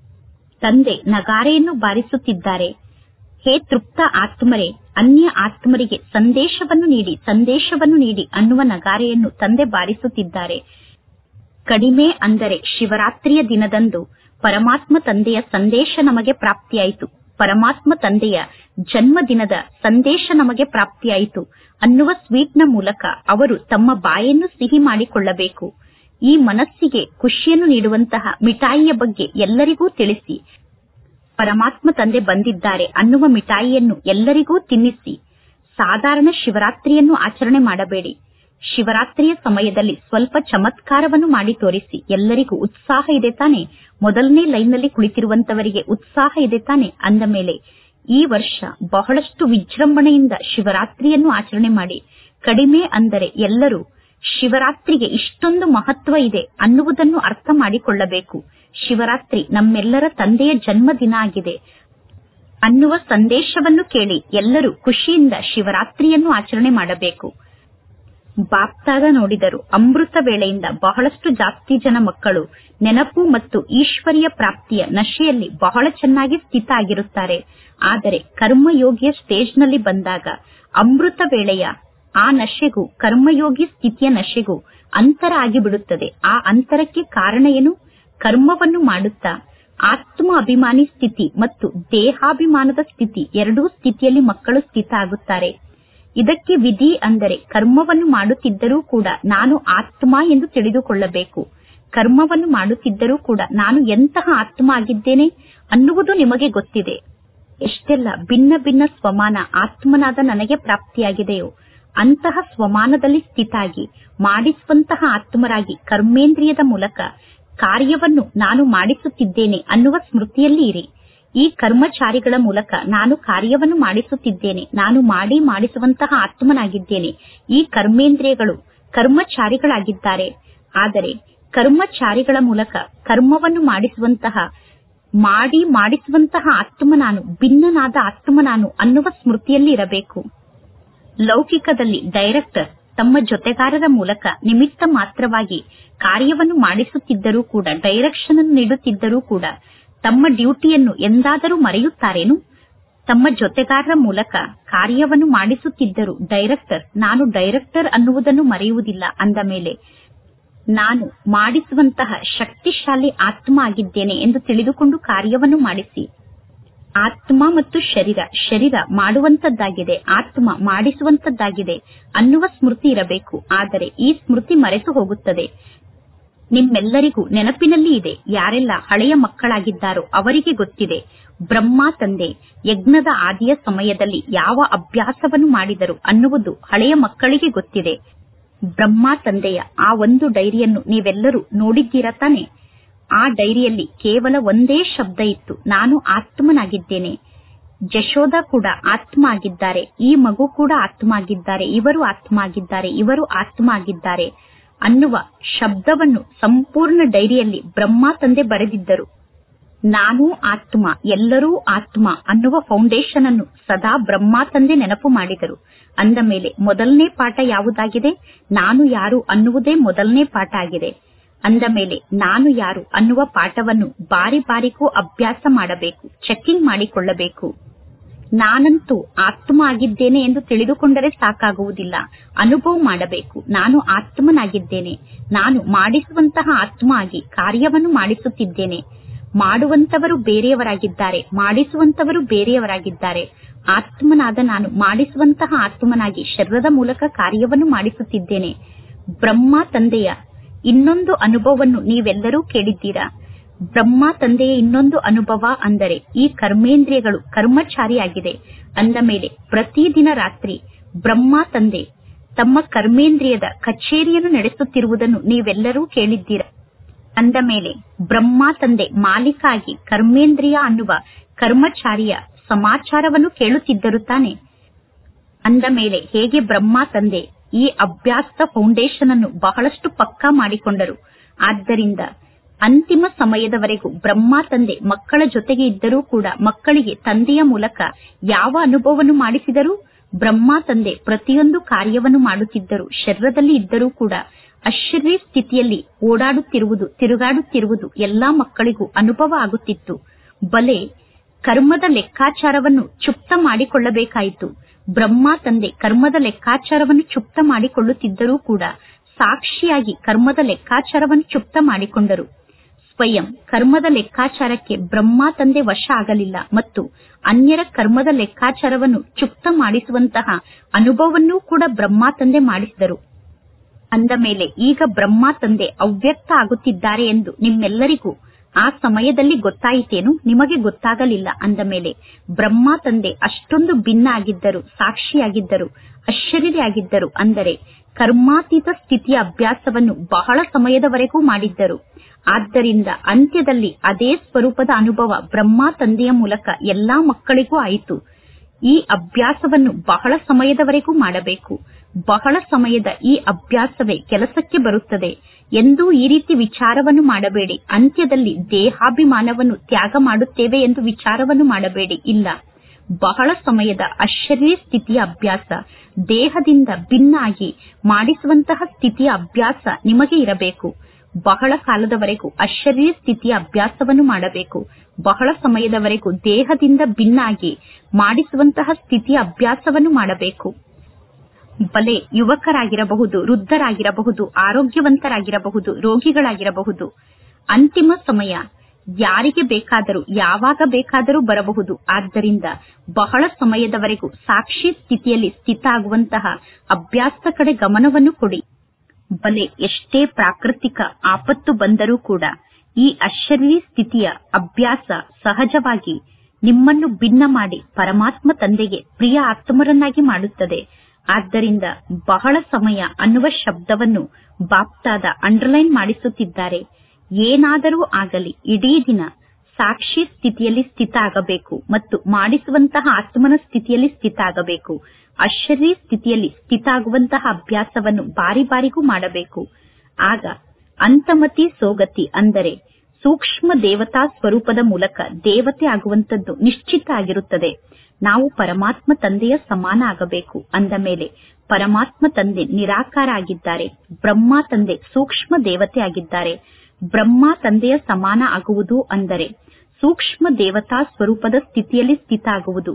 ತಂದೆ ನಗಾರೆಯನ್ನು ಬಾರಿಸುತ್ತಿದ್ದಾರೆ ಹೇ ತೃಪ್ತ ಆತ್ಮರೇ ಅನ್ಯ ಆತ್ಮರಿಗೆ ಸಂದೇಶವನ್ನು ನೀಡಿ ಸಂದೇಶವನ್ನು ನೀಡಿ ಅನ್ನುವ ನಗಾರೆಯನ್ನು ತಂದೆ ಬಾರಿಸುತ್ತಿದ್ದಾರೆ ಕಡಿಮೆ ಅಂದರೆ ಶಿವರಾತ್ರಿಯ ದಿನದಂದು ಪರಮಾತ್ಮ ತಂದೆಯ ಸಂದೇಶ ನಮಗೆ ಪ್ರಾಪ್ತಿಯಾಯಿತು ಪರಮಾತ್ಮ ತಂದೆಯ ಜನ್ಮದಿನದ ಸಂದೇಶ ನಮಗೆ ಪ್ರಾಪ್ತಿಯಾಯಿತು ಅನ್ನುವ ಸ್ವೀಟ್ನ ಮೂಲಕ ಅವರು ತಮ್ಮ ಬಾಯನ್ನು ಸಿಹಿ ಮಾಡಿಕೊಳ್ಳಬೇಕು ಈ ಮನಸ್ಸಿಗೆ ಖುಷಿಯನ್ನು ನೀಡುವಂತಹ ಮಿಠಾಯಿಯ ಬಗ್ಗೆ ಎಲ್ಲರಿಗೂ ತಿಳಿಸಿ ಪರಮಾತ್ಮ ತಂದೆ ಬಂದಿದ್ದಾರೆ ಅನ್ನುವ ಮಿಠಾಯಿಯನ್ನು ಎಲ್ಲರಿಗೂ ತಿನ್ನಿಸಿ ಸಾಧಾರಣ ಶಿವರಾತ್ರಿಯನ್ನು ಆಚರಣೆ ಮಾಡಬೇಡಿ ಶಿವರಾತ್ರಿಯ ಸಮಯದಲ್ಲಿ ಸ್ವಲ್ಪ ಚಮತ್ಕಾರವನ್ನು ಮಾಡಿ ತೋರಿಸಿ ಎಲ್ಲರಿಗೂ ಉತ್ಸಾಹ ಇದೆ ತಾನೆ ಮೊದಲನೇ ಲೈನ್ನಲ್ಲಿ ಕುಳಿತಿರುವಂತವರಿಗೆ ಉತ್ಸಾಹ ಇದೆ ತಾನೆ ಅಂದ ಮೇಲೆ ಈ ವರ್ಷ ಬಹಳಷ್ಟು ವಿಜೃಂಭಣೆಯಿಂದ ಶಿವರಾತ್ರಿಯನ್ನು ಆಚರಣೆ ಮಾಡಿ ಕಡಿಮೆ ಅಂದರೆ ಎಲ್ಲರೂ ಶಿವರಾತ್ರಿಗೆ ಇಷ್ಟೊಂದು ಮಹತ್ವ ಇದೆ ಅನ್ನುವುದನ್ನು ಅರ್ಥ ಮಾಡಿಕೊಳ್ಳಬೇಕು ಶಿವರಾತ್ರಿ ನಮ್ಮೆಲ್ಲರ ತಂದೆಯ ಜನ್ಮದಿನ ಆಗಿದೆ ಅನ್ನುವ ಸಂದೇಶವನ್ನು ಕೇಳಿ ಎಲ್ಲರೂ ಖುಷಿಯಿಂದ ಶಿವರಾತ್ರಿಯನ್ನು ಆಚರಣೆ ಮಾಡಬೇಕು ಬಾಪ್ತಾದ ನೋಡಿದರು ಅಮೃತ ವೇಳೆಯಿಂದ ಬಹಳಷ್ಟು ಜಾಸ್ತಿ ಜನ ಮಕ್ಕಳು ನೆನಪು ಮತ್ತು ಈಶ್ವರಿಯ ಪ್ರಾಪ್ತಿಯ ನಶೆಯಲ್ಲಿ ಬಹಳ ಚೆನ್ನಾಗಿ ಸ್ಥಿತ ಆಗಿರುತ್ತಾರೆ ಆದರೆ ಕರ್ಮಯೋಗಿಯ ಸ್ಟೇಜ್ನಲ್ಲಿ ಬಂದಾಗ ಅಮೃತ ವೇಳೆಯ ಆ ನಶೆಗೂ ಕರ್ಮಯೋಗಿ ಸ್ಥಿತಿಯ ನಶೆಗೂ ಅಂತರ ಆಗಿಬಿಡುತ್ತದೆ ಆ ಅಂತರಕ್ಕೆ ಕಾರಣ ಏನು ಕರ್ಮವನ್ನು ಮಾಡುತ್ತಾ ಆತ್ಮ ಅಭಿಮಾನಿ ಸ್ಥಿತಿ ಮತ್ತು ದೇಹಾಭಿಮಾನದ ಸ್ಥಿತಿ ಎರಡೂ ಸ್ಥಿತಿಯಲ್ಲಿ ಮಕ್ಕಳು ಸ್ಥಿತ ಆಗುತ್ತಾರೆ ಇದಕ್ಕೆ ವಿಧಿ ಅಂದರೆ ಕರ್ಮವನ್ನು ಮಾಡುತ್ತಿದ್ದರೂ ಕೂಡ ನಾನು ಆತ್ಮ ಎಂದು ತಿಳಿದುಕೊಳ್ಳಬೇಕು ಕರ್ಮವನ್ನು ಮಾಡುತ್ತಿದ್ದರೂ ಕೂಡ ನಾನು ಎಂತಹ ಆತ್ಮ ಆಗಿದ್ದೇನೆ ಅನ್ನುವುದು ನಿಮಗೆ ಗೊತ್ತಿದೆ ಎಷ್ಟೆಲ್ಲ ಭಿನ್ನ ಭಿನ್ನ ಸ್ವಮಾನ ಆತ್ಮನಾದ ನನಗೆ ಪ್ರಾಪ್ತಿಯಾಗಿದೆಯೋ ಅಂತಹ ಸ್ವಮಾನದಲ್ಲಿ ಸ್ಥಿತಾಗಿ ಮಾಡಿಸುವಂತಹ ಆತ್ಮರಾಗಿ ಕರ್ಮೇಂದ್ರಿಯದ ಮೂಲಕ ಕಾರ್ಯವನ್ನು ನಾನು ಮಾಡಿಸುತ್ತಿದ್ದೇನೆ ಅನ್ನುವ ಸ್ಮೃತಿಯಲ್ಲಿ ಇರಿ ಈ ಕರ್ಮಚಾರಿಗಳ ಮೂಲಕ ನಾನು ಕಾರ್ಯವನ್ನು ಮಾಡಿಸುತ್ತಿದ್ದೇನೆ ನಾನು ಮಾಡಿ ಮಾಡಿಸುವಂತಹ ಆತ್ಮನಾಗಿದ್ದೇನೆ ಈ ಕರ್ಮೇಂದ್ರಿಯಗಳು ಕರ್ಮಚಾರಿಗಳಾಗಿದ್ದಾರೆ ಆದರೆ ಕರ್ಮಚಾರಿಗಳ ಮೂಲಕ ಕರ್ಮವನ್ನು ಮಾಡಿಸುವಂತಹ ಮಾಡಿ ಮಾಡಿಸುವಂತಹ ಆತ್ಮ ನಾನು ಭಿನ್ನನಾದ ಆತ್ಮ ನಾನು ಅನ್ನುವ ಸ್ಮೃತಿಯಲ್ಲಿ ಇರಬೇಕು ಲೌಕಿಕದಲ್ಲಿ ಡೈರೆಕ್ಟರ್ ತಮ್ಮ ಜೊತೆಗಾರರ ಮೂಲಕ ನಿಮಿತ್ತ ಮಾತ್ರವಾಗಿ ಕಾರ್ಯವನ್ನು ಮಾಡಿಸುತ್ತಿದ್ದರೂ ಕೂಡ ಡೈರೆಕ್ಷನ್ ಅನ್ನು ನೀಡುತ್ತಿದ್ದರೂ ಕೂಡ ತಮ್ಮ ಡ್ಯೂಟಿಯನ್ನು ಎಂದಾದರೂ ಮರೆಯುತ್ತಾರೇನು ತಮ್ಮ ಜೊತೆಗಾರರ ಮೂಲಕ ಕಾರ್ಯವನ್ನು ಮಾಡಿಸುತ್ತಿದ್ದರೂ ಡೈರೆಕ್ಟರ್ ನಾನು ಡೈರೆಕ್ಟರ್ ಅನ್ನುವುದನ್ನು ಮರೆಯುವುದಿಲ್ಲ ಅಂದ ಮೇಲೆ ನಾನು ಮಾಡಿಸುವಂತಹ ಶಕ್ತಿಶಾಲಿ ಆತ್ಮ ಆಗಿದ್ದೇನೆ ಎಂದು ತಿಳಿದುಕೊಂಡು ಕಾರ್ಯವನ್ನು ಮಾಡಿಸಿ ಆತ್ಮ ಮತ್ತು ಶರೀರ ಶರೀರ ಮಾಡುವಂತದ್ದಾಗಿದೆ ಆತ್ಮ ಮಾಡಿಸುವಂತದ್ದಾಗಿದೆ ಅನ್ನುವ ಸ್ಮೃತಿ ಇರಬೇಕು ಆದರೆ ಈ ಸ್ಮೃತಿ ಮರೆತು ಹೋಗುತ್ತದೆ ನಿಮ್ಮೆಲ್ಲರಿಗೂ ನೆನಪಿನಲ್ಲಿ ಇದೆ ಯಾರೆಲ್ಲ ಹಳೆಯ ಮಕ್ಕಳಾಗಿದ್ದಾರೋ ಅವರಿಗೆ ಗೊತ್ತಿದೆ ಬ್ರಹ್ಮ ತಂದೆ ಯಜ್ಞದ ಆದಿಯ ಸಮಯದಲ್ಲಿ ಯಾವ ಅಭ್ಯಾಸವನ್ನು ಮಾಡಿದರು ಅನ್ನುವುದು ಹಳೆಯ ಮಕ್ಕಳಿಗೆ ಗೊತ್ತಿದೆ ಬ್ರಹ್ಮ ತಂದೆಯ ಆ ಒಂದು ಡೈರಿಯನ್ನು ನೀವೆಲ್ಲರೂ ನೋಡಿದ್ದೀರಾ ತಾನೆ ಆ ಡೈರಿಯಲ್ಲಿ ಕೇವಲ ಒಂದೇ ಶಬ್ದ ಇತ್ತು ನಾನು ಆತ್ಮನಾಗಿದ್ದೇನೆ ಜಶೋಧ ಕೂಡ ಆತ್ಮ ಆಗಿದ್ದಾರೆ ಈ ಮಗು ಕೂಡ ಆತ್ಮ ಆಗಿದ್ದಾರೆ ಇವರು ಆತ್ಮ ಆಗಿದ್ದಾರೆ ಇವರು ಆತ್ಮ ಆಗಿದ್ದಾರೆ ಅನ್ನುವ ಶಬ್ದವನ್ನು ಸಂಪೂರ್ಣ ಡೈರಿಯಲ್ಲಿ ಬ್ರಹ್ಮ ತಂದೆ ಬರೆದಿದ್ದರು ನಾನು ಆತ್ಮ ಎಲ್ಲರೂ ಆತ್ಮ ಅನ್ನುವ ಫೌಂಡೇಶನ್ ಅನ್ನು ಸದಾ ಬ್ರಹ್ಮ ತಂದೆ ನೆನಪು ಮಾಡಿದರು ಅಂದ ಮೇಲೆ ಮೊದಲನೇ ಪಾಠ ಯಾವುದಾಗಿದೆ ನಾನು ಯಾರು ಅನ್ನುವುದೇ ಮೊದಲನೇ ಪಾಠ ಆಗಿದೆ ಅಂದ ಮೇಲೆ ನಾನು ಯಾರು ಅನ್ನುವ ಪಾಠವನ್ನು ಬಾರಿ ಬಾರಿಗೂ ಅಭ್ಯಾಸ ಮಾಡಬೇಕು ಚೆಕಿಂಗ್ ಮಾಡಿಕೊಳ್ಳಬೇಕು ನಾನಂತೂ ಆತ್ಮ ಆಗಿದ್ದೇನೆ ಎಂದು ತಿಳಿದುಕೊಂಡರೆ ಸಾಕಾಗುವುದಿಲ್ಲ ಅನುಭವ ಮಾಡಬೇಕು ನಾನು ಆತ್ಮನಾಗಿದ್ದೇನೆ ನಾನು ಮಾಡಿಸುವಂತಹ ಆತ್ಮ ಆಗಿ ಕಾರ್ಯವನ್ನು ಮಾಡಿಸುತ್ತಿದ್ದೇನೆ ಮಾಡುವಂತವರು ಬೇರೆಯವರಾಗಿದ್ದಾರೆ ಮಾಡಿಸುವಂತವರು ಬೇರೆಯವರಾಗಿದ್ದಾರೆ ಆತ್ಮನಾದ ನಾನು ಮಾಡಿಸುವಂತಹ ಆತ್ಮನಾಗಿ ಶರೀರದ ಮೂಲಕ ಕಾರ್ಯವನ್ನು ಮಾಡಿಸುತ್ತಿದ್ದೇನೆ ಬ್ರಹ್ಮ ತಂದೆಯ ಇನ್ನೊಂದು ಅನುಭವವನ್ನು ನೀವೆಲ್ಲರೂ ಕೇಳಿದ್ದೀರಾ ಬ್ರಹ್ಮ ತಂದೆಯ ಇನ್ನೊಂದು ಅನುಭವ ಅಂದರೆ ಈ ಕರ್ಮೇಂದ್ರಿಯಗಳು ಕರ್ಮಚಾರಿಯಾಗಿದೆ ಅಂದ ಮೇಲೆ ಪ್ರತಿದಿನ ರಾತ್ರಿ ಬ್ರಹ್ಮ ತಂದೆ ತಮ್ಮ ಕರ್ಮೇಂದ್ರಿಯದ ಕಚೇರಿಯನ್ನು ನಡೆಸುತ್ತಿರುವುದನ್ನು ನೀವೆಲ್ಲರೂ ಕೇಳಿದ್ದೀರಾ ಅಂದ ಮೇಲೆ ಬ್ರಹ್ಮ ತಂದೆ ಮಾಲೀಕ ಆಗಿ ಕರ್ಮೇಂದ್ರಿಯ ಅನ್ನುವ ಕರ್ಮಚಾರಿಯ ಸಮಾಚಾರವನ್ನು ಕೇಳುತ್ತಿದ್ದರು ತಾನೆ ಅಂದ ಮೇಲೆ ಹೇಗೆ ಬ್ರಹ್ಮ ತಂದೆ ಈ ಅಭ್ಯಾಸದ ಫೌಂಡೇಶನ್ ಅನ್ನು ಬಹಳಷ್ಟು ಪಕ್ಕಾ ಮಾಡಿಕೊಂಡರು ಆದ್ದರಿಂದ ಅಂತಿಮ ಸಮಯದವರೆಗೂ ಬ್ರಹ್ಮ ತಂದೆ ಮಕ್ಕಳ ಜೊತೆಗೆ ಇದ್ದರೂ ಕೂಡ ಮಕ್ಕಳಿಗೆ ತಂದೆಯ ಮೂಲಕ ಯಾವ ಅನುಭವವನ್ನು ಮಾಡಿಸಿದರು ಬ್ರಹ್ಮ ತಂದೆ ಪ್ರತಿಯೊಂದು ಕಾರ್ಯವನ್ನು ಮಾಡುತ್ತಿದ್ದರು ಶರೀರದಲ್ಲಿ ಇದ್ದರೂ ಕೂಡ ಅಶರೀರಿ ಸ್ಥಿತಿಯಲ್ಲಿ ಓಡಾಡುತ್ತಿರುವುದು ತಿರುಗಾಡುತ್ತಿರುವುದು ಎಲ್ಲಾ ಮಕ್ಕಳಿಗೂ ಅನುಭವ ಆಗುತ್ತಿತ್ತು ಬಲೆ ಕರ್ಮದ ಲೆಕ್ಕಾಚಾರವನ್ನು ಚುಪ್ತ ಮಾಡಿಕೊಳ್ಳಬೇಕಾಯಿತು ಬ್ರಹ್ಮ ತಂದೆ ಕರ್ಮದ ಲೆಕ್ಕಾಚಾರವನ್ನು ಚುಪ್ತ ಮಾಡಿಕೊಳ್ಳುತ್ತಿದ್ದರೂ ಕೂಡ ಸಾಕ್ಷಿಯಾಗಿ ಕರ್ಮದ ಲೆಕ್ಕಾಚಾರವನ್ನು ಚುಪ್ತ ಮಾಡಿಕೊಂಡರು ಸ್ವಯಂ ಕರ್ಮದ ಲೆಕ್ಕಾಚಾರಕ್ಕೆ ಬ್ರಹ್ಮ ತಂದೆ ವಶ ಆಗಲಿಲ್ಲ ಮತ್ತು ಅನ್ಯರ ಕರ್ಮದ ಲೆಕ್ಕಾಚಾರವನ್ನು ಚುಪ್ತ ಮಾಡಿಸುವಂತಹ ಅನುಭವವನ್ನೂ ಕೂಡ ಬ್ರಹ್ಮ ತಂದೆ ಮಾಡಿಸಿದರು ಅಂದ ಮೇಲೆ ಈಗ ಬ್ರಹ್ಮ ತಂದೆ ಅವ್ಯಕ್ತ ಆಗುತ್ತಿದ್ದಾರೆ ಎಂದು ನಿಮ್ಮೆಲ್ಲರಿಗೂ ಆ ಸಮಯದಲ್ಲಿ ಗೊತ್ತಾಯಿತೇನು ನಿಮಗೆ ಗೊತ್ತಾಗಲಿಲ್ಲ ಅಂದ ಮೇಲೆ ಬ್ರಹ್ಮ ತಂದೆ ಅಷ್ಟೊಂದು ಭಿನ್ನ ಆಗಿದ್ದರು ಸಾಕ್ಷಿಯಾಗಿದ್ದರು ಅಶರೀರಿಯಾಗಿದ್ದರು ಅಂದರೆ ಕರ್ಮಾತೀತ ಸ್ಥಿತಿಯ ಅಭ್ಯಾಸವನ್ನು ಬಹಳ ಸಮಯದವರೆಗೂ ಮಾಡಿದ್ದರು ಆದ್ದರಿಂದ ಅಂತ್ಯದಲ್ಲಿ ಅದೇ ಸ್ವರೂಪದ ಅನುಭವ ಬ್ರಹ್ಮ ತಂದೆಯ ಮೂಲಕ ಎಲ್ಲಾ ಮಕ್ಕಳಿಗೂ ಆಯಿತು ಈ ಅಭ್ಯಾಸವನ್ನು ಬಹಳ ಸಮಯದವರೆಗೂ ಮಾಡಬೇಕು ಬಹಳ ಸಮಯದ ಈ ಅಭ್ಯಾಸವೇ ಕೆಲಸಕ್ಕೆ ಬರುತ್ತದೆ ಎಂದೂ ಈ ರೀತಿ ವಿಚಾರವನ್ನು ಮಾಡಬೇಡಿ ಅಂತ್ಯದಲ್ಲಿ ದೇಹಾಭಿಮಾನವನ್ನು ತ್ಯಾಗ ಮಾಡುತ್ತೇವೆ ಎಂದು ವಿಚಾರವನ್ನು ಮಾಡಬೇಡಿ ಇಲ್ಲ ಬಹಳ ಸಮಯದ ಅಶರೀರಿ ಸ್ಥಿತಿಯ ಅಭ್ಯಾಸ ದೇಹದಿಂದ ಭಿನ್ನ ಆಗಿ ಮಾಡಿಸುವಂತಹ ಸ್ಥಿತಿಯ ಅಭ್ಯಾಸ ನಿಮಗೆ ಇರಬೇಕು ಬಹಳ ಕಾಲದವರೆಗೂ ಅಶರೀರಿ ಸ್ಥಿತಿಯ ಅಭ್ಯಾಸವನ್ನು ಮಾಡಬೇಕು ಬಹಳ ಸಮಯದವರೆಗೂ ದೇಹದಿಂದ ಭಿನ್ನ ಆಗಿ ಮಾಡಿಸುವಂತಹ ಸ್ಥಿತಿಯ ಅಭ್ಯಾಸವನ್ನು ಮಾಡಬೇಕು ಬಲೆ ಯುವಕರಾಗಿರಬಹುದು ವೃದ್ಧರಾಗಿರಬಹುದು ಆರೋಗ್ಯವಂತರಾಗಿರಬಹುದು ರೋಗಿಗಳಾಗಿರಬಹುದು ಅಂತಿಮ ಸಮಯ ಯಾರಿಗೆ ಬೇಕಾದರೂ ಯಾವಾಗ ಬೇಕಾದರೂ ಬರಬಹುದು ಆದ್ದರಿಂದ ಬಹಳ ಸಮಯದವರೆಗೂ ಸಾಕ್ಷಿ ಸ್ಥಿತಿಯಲ್ಲಿ ಸ್ಥಿತ ಆಗುವಂತಹ ಅಭ್ಯಾಸದ ಕಡೆ ಗಮನವನ್ನು ಕೊಡಿ ಬಲೆ ಎಷ್ಟೇ ಪ್ರಾಕೃತಿಕ ಆಪತ್ತು ಬಂದರೂ ಕೂಡ ಈ ಅಶರೀರಿ ಸ್ಥಿತಿಯ ಅಭ್ಯಾಸ ಸಹಜವಾಗಿ ನಿಮ್ಮನ್ನು ಭಿನ್ನ ಮಾಡಿ ಪರಮಾತ್ಮ ತಂದೆಗೆ ಪ್ರಿಯ ಆತ್ಮರನ್ನಾಗಿ ಮಾಡುತ್ತದೆ ಆದ್ದರಿಂದ ಬಹಳ ಸಮಯ ಅನ್ನುವ ಶಬ್ದವನ್ನು ಬಾಪ್ತಾದ ಅಂಡರ್ಲೈನ್ ಮಾಡಿಸುತ್ತಿದ್ದಾರೆ ಏನಾದರೂ ಆಗಲಿ ಇಡೀ ದಿನ ಸಾಕ್ಷಿ ಸ್ಥಿತಿಯಲ್ಲಿ ಸ್ಥಿತ ಆಗಬೇಕು ಮತ್ತು ಮಾಡಿಸುವಂತಹ ಆತ್ಮನ ಸ್ಥಿತಿಯಲ್ಲಿ ಸ್ಥಿತ ಆಗಬೇಕು ಅಶರೀರಿ ಸ್ಥಿತಿಯಲ್ಲಿ ಸ್ಥಿತ ಆಗುವಂತಹ ಅಭ್ಯಾಸವನ್ನು ಬಾರಿ ಬಾರಿಗೂ ಮಾಡಬೇಕು ಆಗ ಅಂತಮತಿ ಸೋಗತಿ ಅಂದರೆ ಸೂಕ್ಷ್ಮ ದೇವತಾ ಸ್ವರೂಪದ ಮೂಲಕ ದೇವತೆ ಆಗುವಂತದ್ದು ನಿಶ್ಚಿತ ಆಗಿರುತ್ತದೆ ನಾವು ಪರಮಾತ್ಮ ತಂದೆಯ ಸಮಾನ ಆಗಬೇಕು ಅಂದ ಮೇಲೆ ಪರಮಾತ್ಮ ತಂದೆ ನಿರಾಕಾರ ಆಗಿದ್ದಾರೆ ಬ್ರಹ್ಮ ತಂದೆ ಸೂಕ್ಷ್ಮ ದೇವತೆ ಆಗಿದ್ದಾರೆ ಬ್ರಹ್ಮ ತಂದೆಯ ಸಮಾನ ಆಗುವುದು ಅಂದರೆ ಸೂಕ್ಷ್ಮ ದೇವತಾ ಸ್ವರೂಪದ ಸ್ಥಿತಿಯಲ್ಲಿ ಸ್ಥಿತ ಆಗುವುದು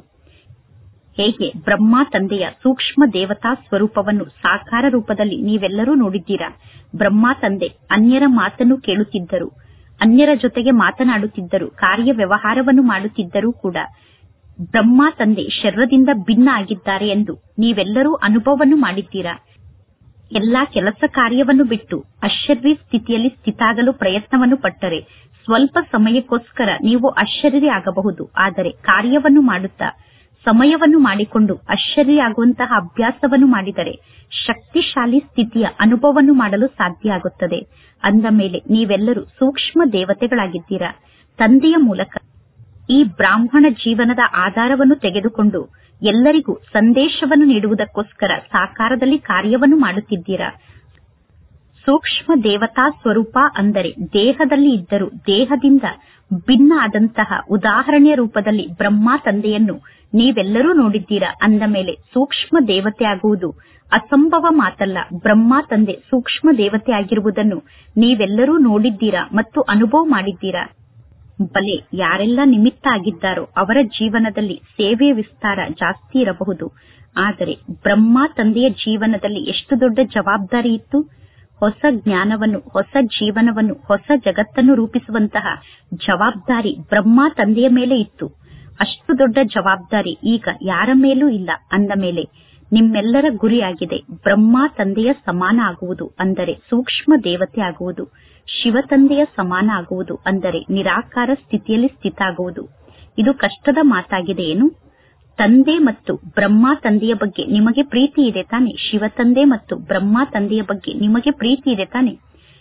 ಹೇಗೆ ಬ್ರಹ್ಮ ತಂದೆಯ ಸೂಕ್ಷ್ಮ ದೇವತಾ ಸ್ವರೂಪವನ್ನು ಸಾಕಾರ ರೂಪದಲ್ಲಿ ನೀವೆಲ್ಲರೂ ನೋಡಿದ್ದೀರಾ ಬ್ರಹ್ಮ ತಂದೆ ಅನ್ಯರ ಮಾತನ್ನು ಕೇಳುತ್ತಿದ್ದರು ಅನ್ಯರ ಜೊತೆಗೆ ಮಾತನಾಡುತ್ತಿದ್ದರು ಕಾರ್ಯ ವ್ಯವಹಾರವನ್ನು ಮಾಡುತ್ತಿದ್ದರೂ ಕೂಡ ಬ್ರಹ್ಮ ತಂದೆ ಶರೀರದಿಂದ ಭಿನ್ನ ಆಗಿದ್ದಾರೆ ಎಂದು ನೀವೆಲ್ಲರೂ ಅನುಭವವನ್ನು ಮಾಡಿದ್ದೀರಾ ಎಲ್ಲಾ ಕೆಲಸ ಕಾರ್ಯವನ್ನು ಬಿಟ್ಟು ಅಶರೀರಿ ಸ್ಥಿತಿಯಲ್ಲಿ ಸ್ಥಿತಾಗಲು ಪ್ರಯತ್ನವನ್ನು ಪಟ್ಟರೆ ಸ್ವಲ್ಪ ಸಮಯಕ್ಕೋಸ್ಕರ ನೀವು ಅಶರೀರಿ ಆಗಬಹುದು ಆದರೆ ಕಾರ್ಯವನ್ನು ಮಾಡುತ್ತಾ ಸಮಯವನ್ನು ಮಾಡಿಕೊಂಡು ಅಶರೀರಿ ಆಗುವಂತಹ ಅಭ್ಯಾಸವನ್ನು ಮಾಡಿದರೆ ಶಕ್ತಿಶಾಲಿ ಸ್ಥಿತಿಯ ಅನುಭವವನ್ನು ಮಾಡಲು ಸಾಧ್ಯ ಆಗುತ್ತದೆ ಅಂದ ಮೇಲೆ ನೀವೆಲ್ಲರೂ ಸೂಕ್ಷ್ಮ ದೇವತೆಗಳಾಗಿದ್ದೀರಾ ತಂದೆಯ ಮೂಲಕ ಈ ಬ್ರಾಹ್ಮಣ ಜೀವನದ ಆಧಾರವನ್ನು ತೆಗೆದುಕೊಂಡು ಎಲ್ಲರಿಗೂ ಸಂದೇಶವನ್ನು ನೀಡುವುದಕ್ಕೋಸ್ಕರ ಸಾಕಾರದಲ್ಲಿ ಕಾರ್ಯವನ್ನು ಮಾಡುತ್ತಿದ್ದೀರಾ ಸೂಕ್ಷ್ಮ ದೇವತಾ ಸ್ವರೂಪ ಅಂದರೆ ದೇಹದಲ್ಲಿ ಇದ್ದರೂ ದೇಹದಿಂದ ಭಿನ್ನ ಆದಂತಹ ಉದಾಹರಣೆಯ ರೂಪದಲ್ಲಿ ಬ್ರಹ್ಮ ತಂದೆಯನ್ನು ನೀವೆಲ್ಲರೂ ನೋಡಿದ್ದೀರಾ ಅಂದ ಮೇಲೆ ಸೂಕ್ಷ್ಮ ದೇವತೆ ಆಗುವುದು ಅಸಂಭವ ಮಾತಲ್ಲ ಬ್ರಹ್ಮ ತಂದೆ ಸೂಕ್ಷ್ಮ ದೇವತೆ ಆಗಿರುವುದನ್ನು ನೀವೆಲ್ಲರೂ ನೋಡಿದ್ದೀರಾ ಮತ್ತು ಅನುಭವ ಮಾಡಿದ್ದೀರಾ ಬಲೆ ಯಾರೆಲ್ಲ ನಿಮಿತ್ತ ಆಗಿದ್ದಾರೋ ಅವರ ಜೀವನದಲ್ಲಿ ಸೇವೆಯ ವಿಸ್ತಾರ ಜಾಸ್ತಿ ಇರಬಹುದು ಆದರೆ ಬ್ರಹ್ಮ ತಂದೆಯ ಜೀವನದಲ್ಲಿ ಎಷ್ಟು ದೊಡ್ಡ ಜವಾಬ್ದಾರಿ ಇತ್ತು ಹೊಸ ಜ್ಞಾನವನ್ನು ಹೊಸ ಜೀವನವನ್ನು ಹೊಸ ಜಗತ್ತನ್ನು ರೂಪಿಸುವಂತಹ ಜವಾಬ್ದಾರಿ ಬ್ರಹ್ಮ ತಂದೆಯ ಮೇಲೆ ಇತ್ತು ಅಷ್ಟು ದೊಡ್ಡ ಜವಾಬ್ದಾರಿ ಈಗ ಯಾರ ಮೇಲೂ ಇಲ್ಲ ಅಂದ ಮೇಲೆ ನಿಮ್ಮೆಲ್ಲರ ಗುರಿಯಾಗಿದೆ ಬ್ರಹ್ಮ ತಂದೆಯ ಸಮಾನ ಆಗುವುದು ಅಂದರೆ ಸೂಕ್ಷ್ಮ ದೇವತೆ ಆಗುವುದು ಶಿವ ತಂದೆಯ ಸಮಾನ ಆಗುವುದು ಅಂದರೆ ನಿರಾಕಾರ ಸ್ಥಿತಿಯಲ್ಲಿ ಸ್ಥಿತ ಆಗುವುದು ಇದು ಕಷ್ಟದ ಮಾತಾಗಿದೆ ಏನು ತಂದೆ ಮತ್ತು ಬ್ರಹ್ಮ ತಂದೆಯ ಬಗ್ಗೆ ನಿಮಗೆ ಪ್ರೀತಿ ಇದೆ ತಾನೆ ಶಿವ ತಂದೆ ಮತ್ತು ಬ್ರಹ್ಮ ತಂದೆಯ ಬಗ್ಗೆ ನಿಮಗೆ ಪ್ರೀತಿ ಇದೆ ತಾನೆ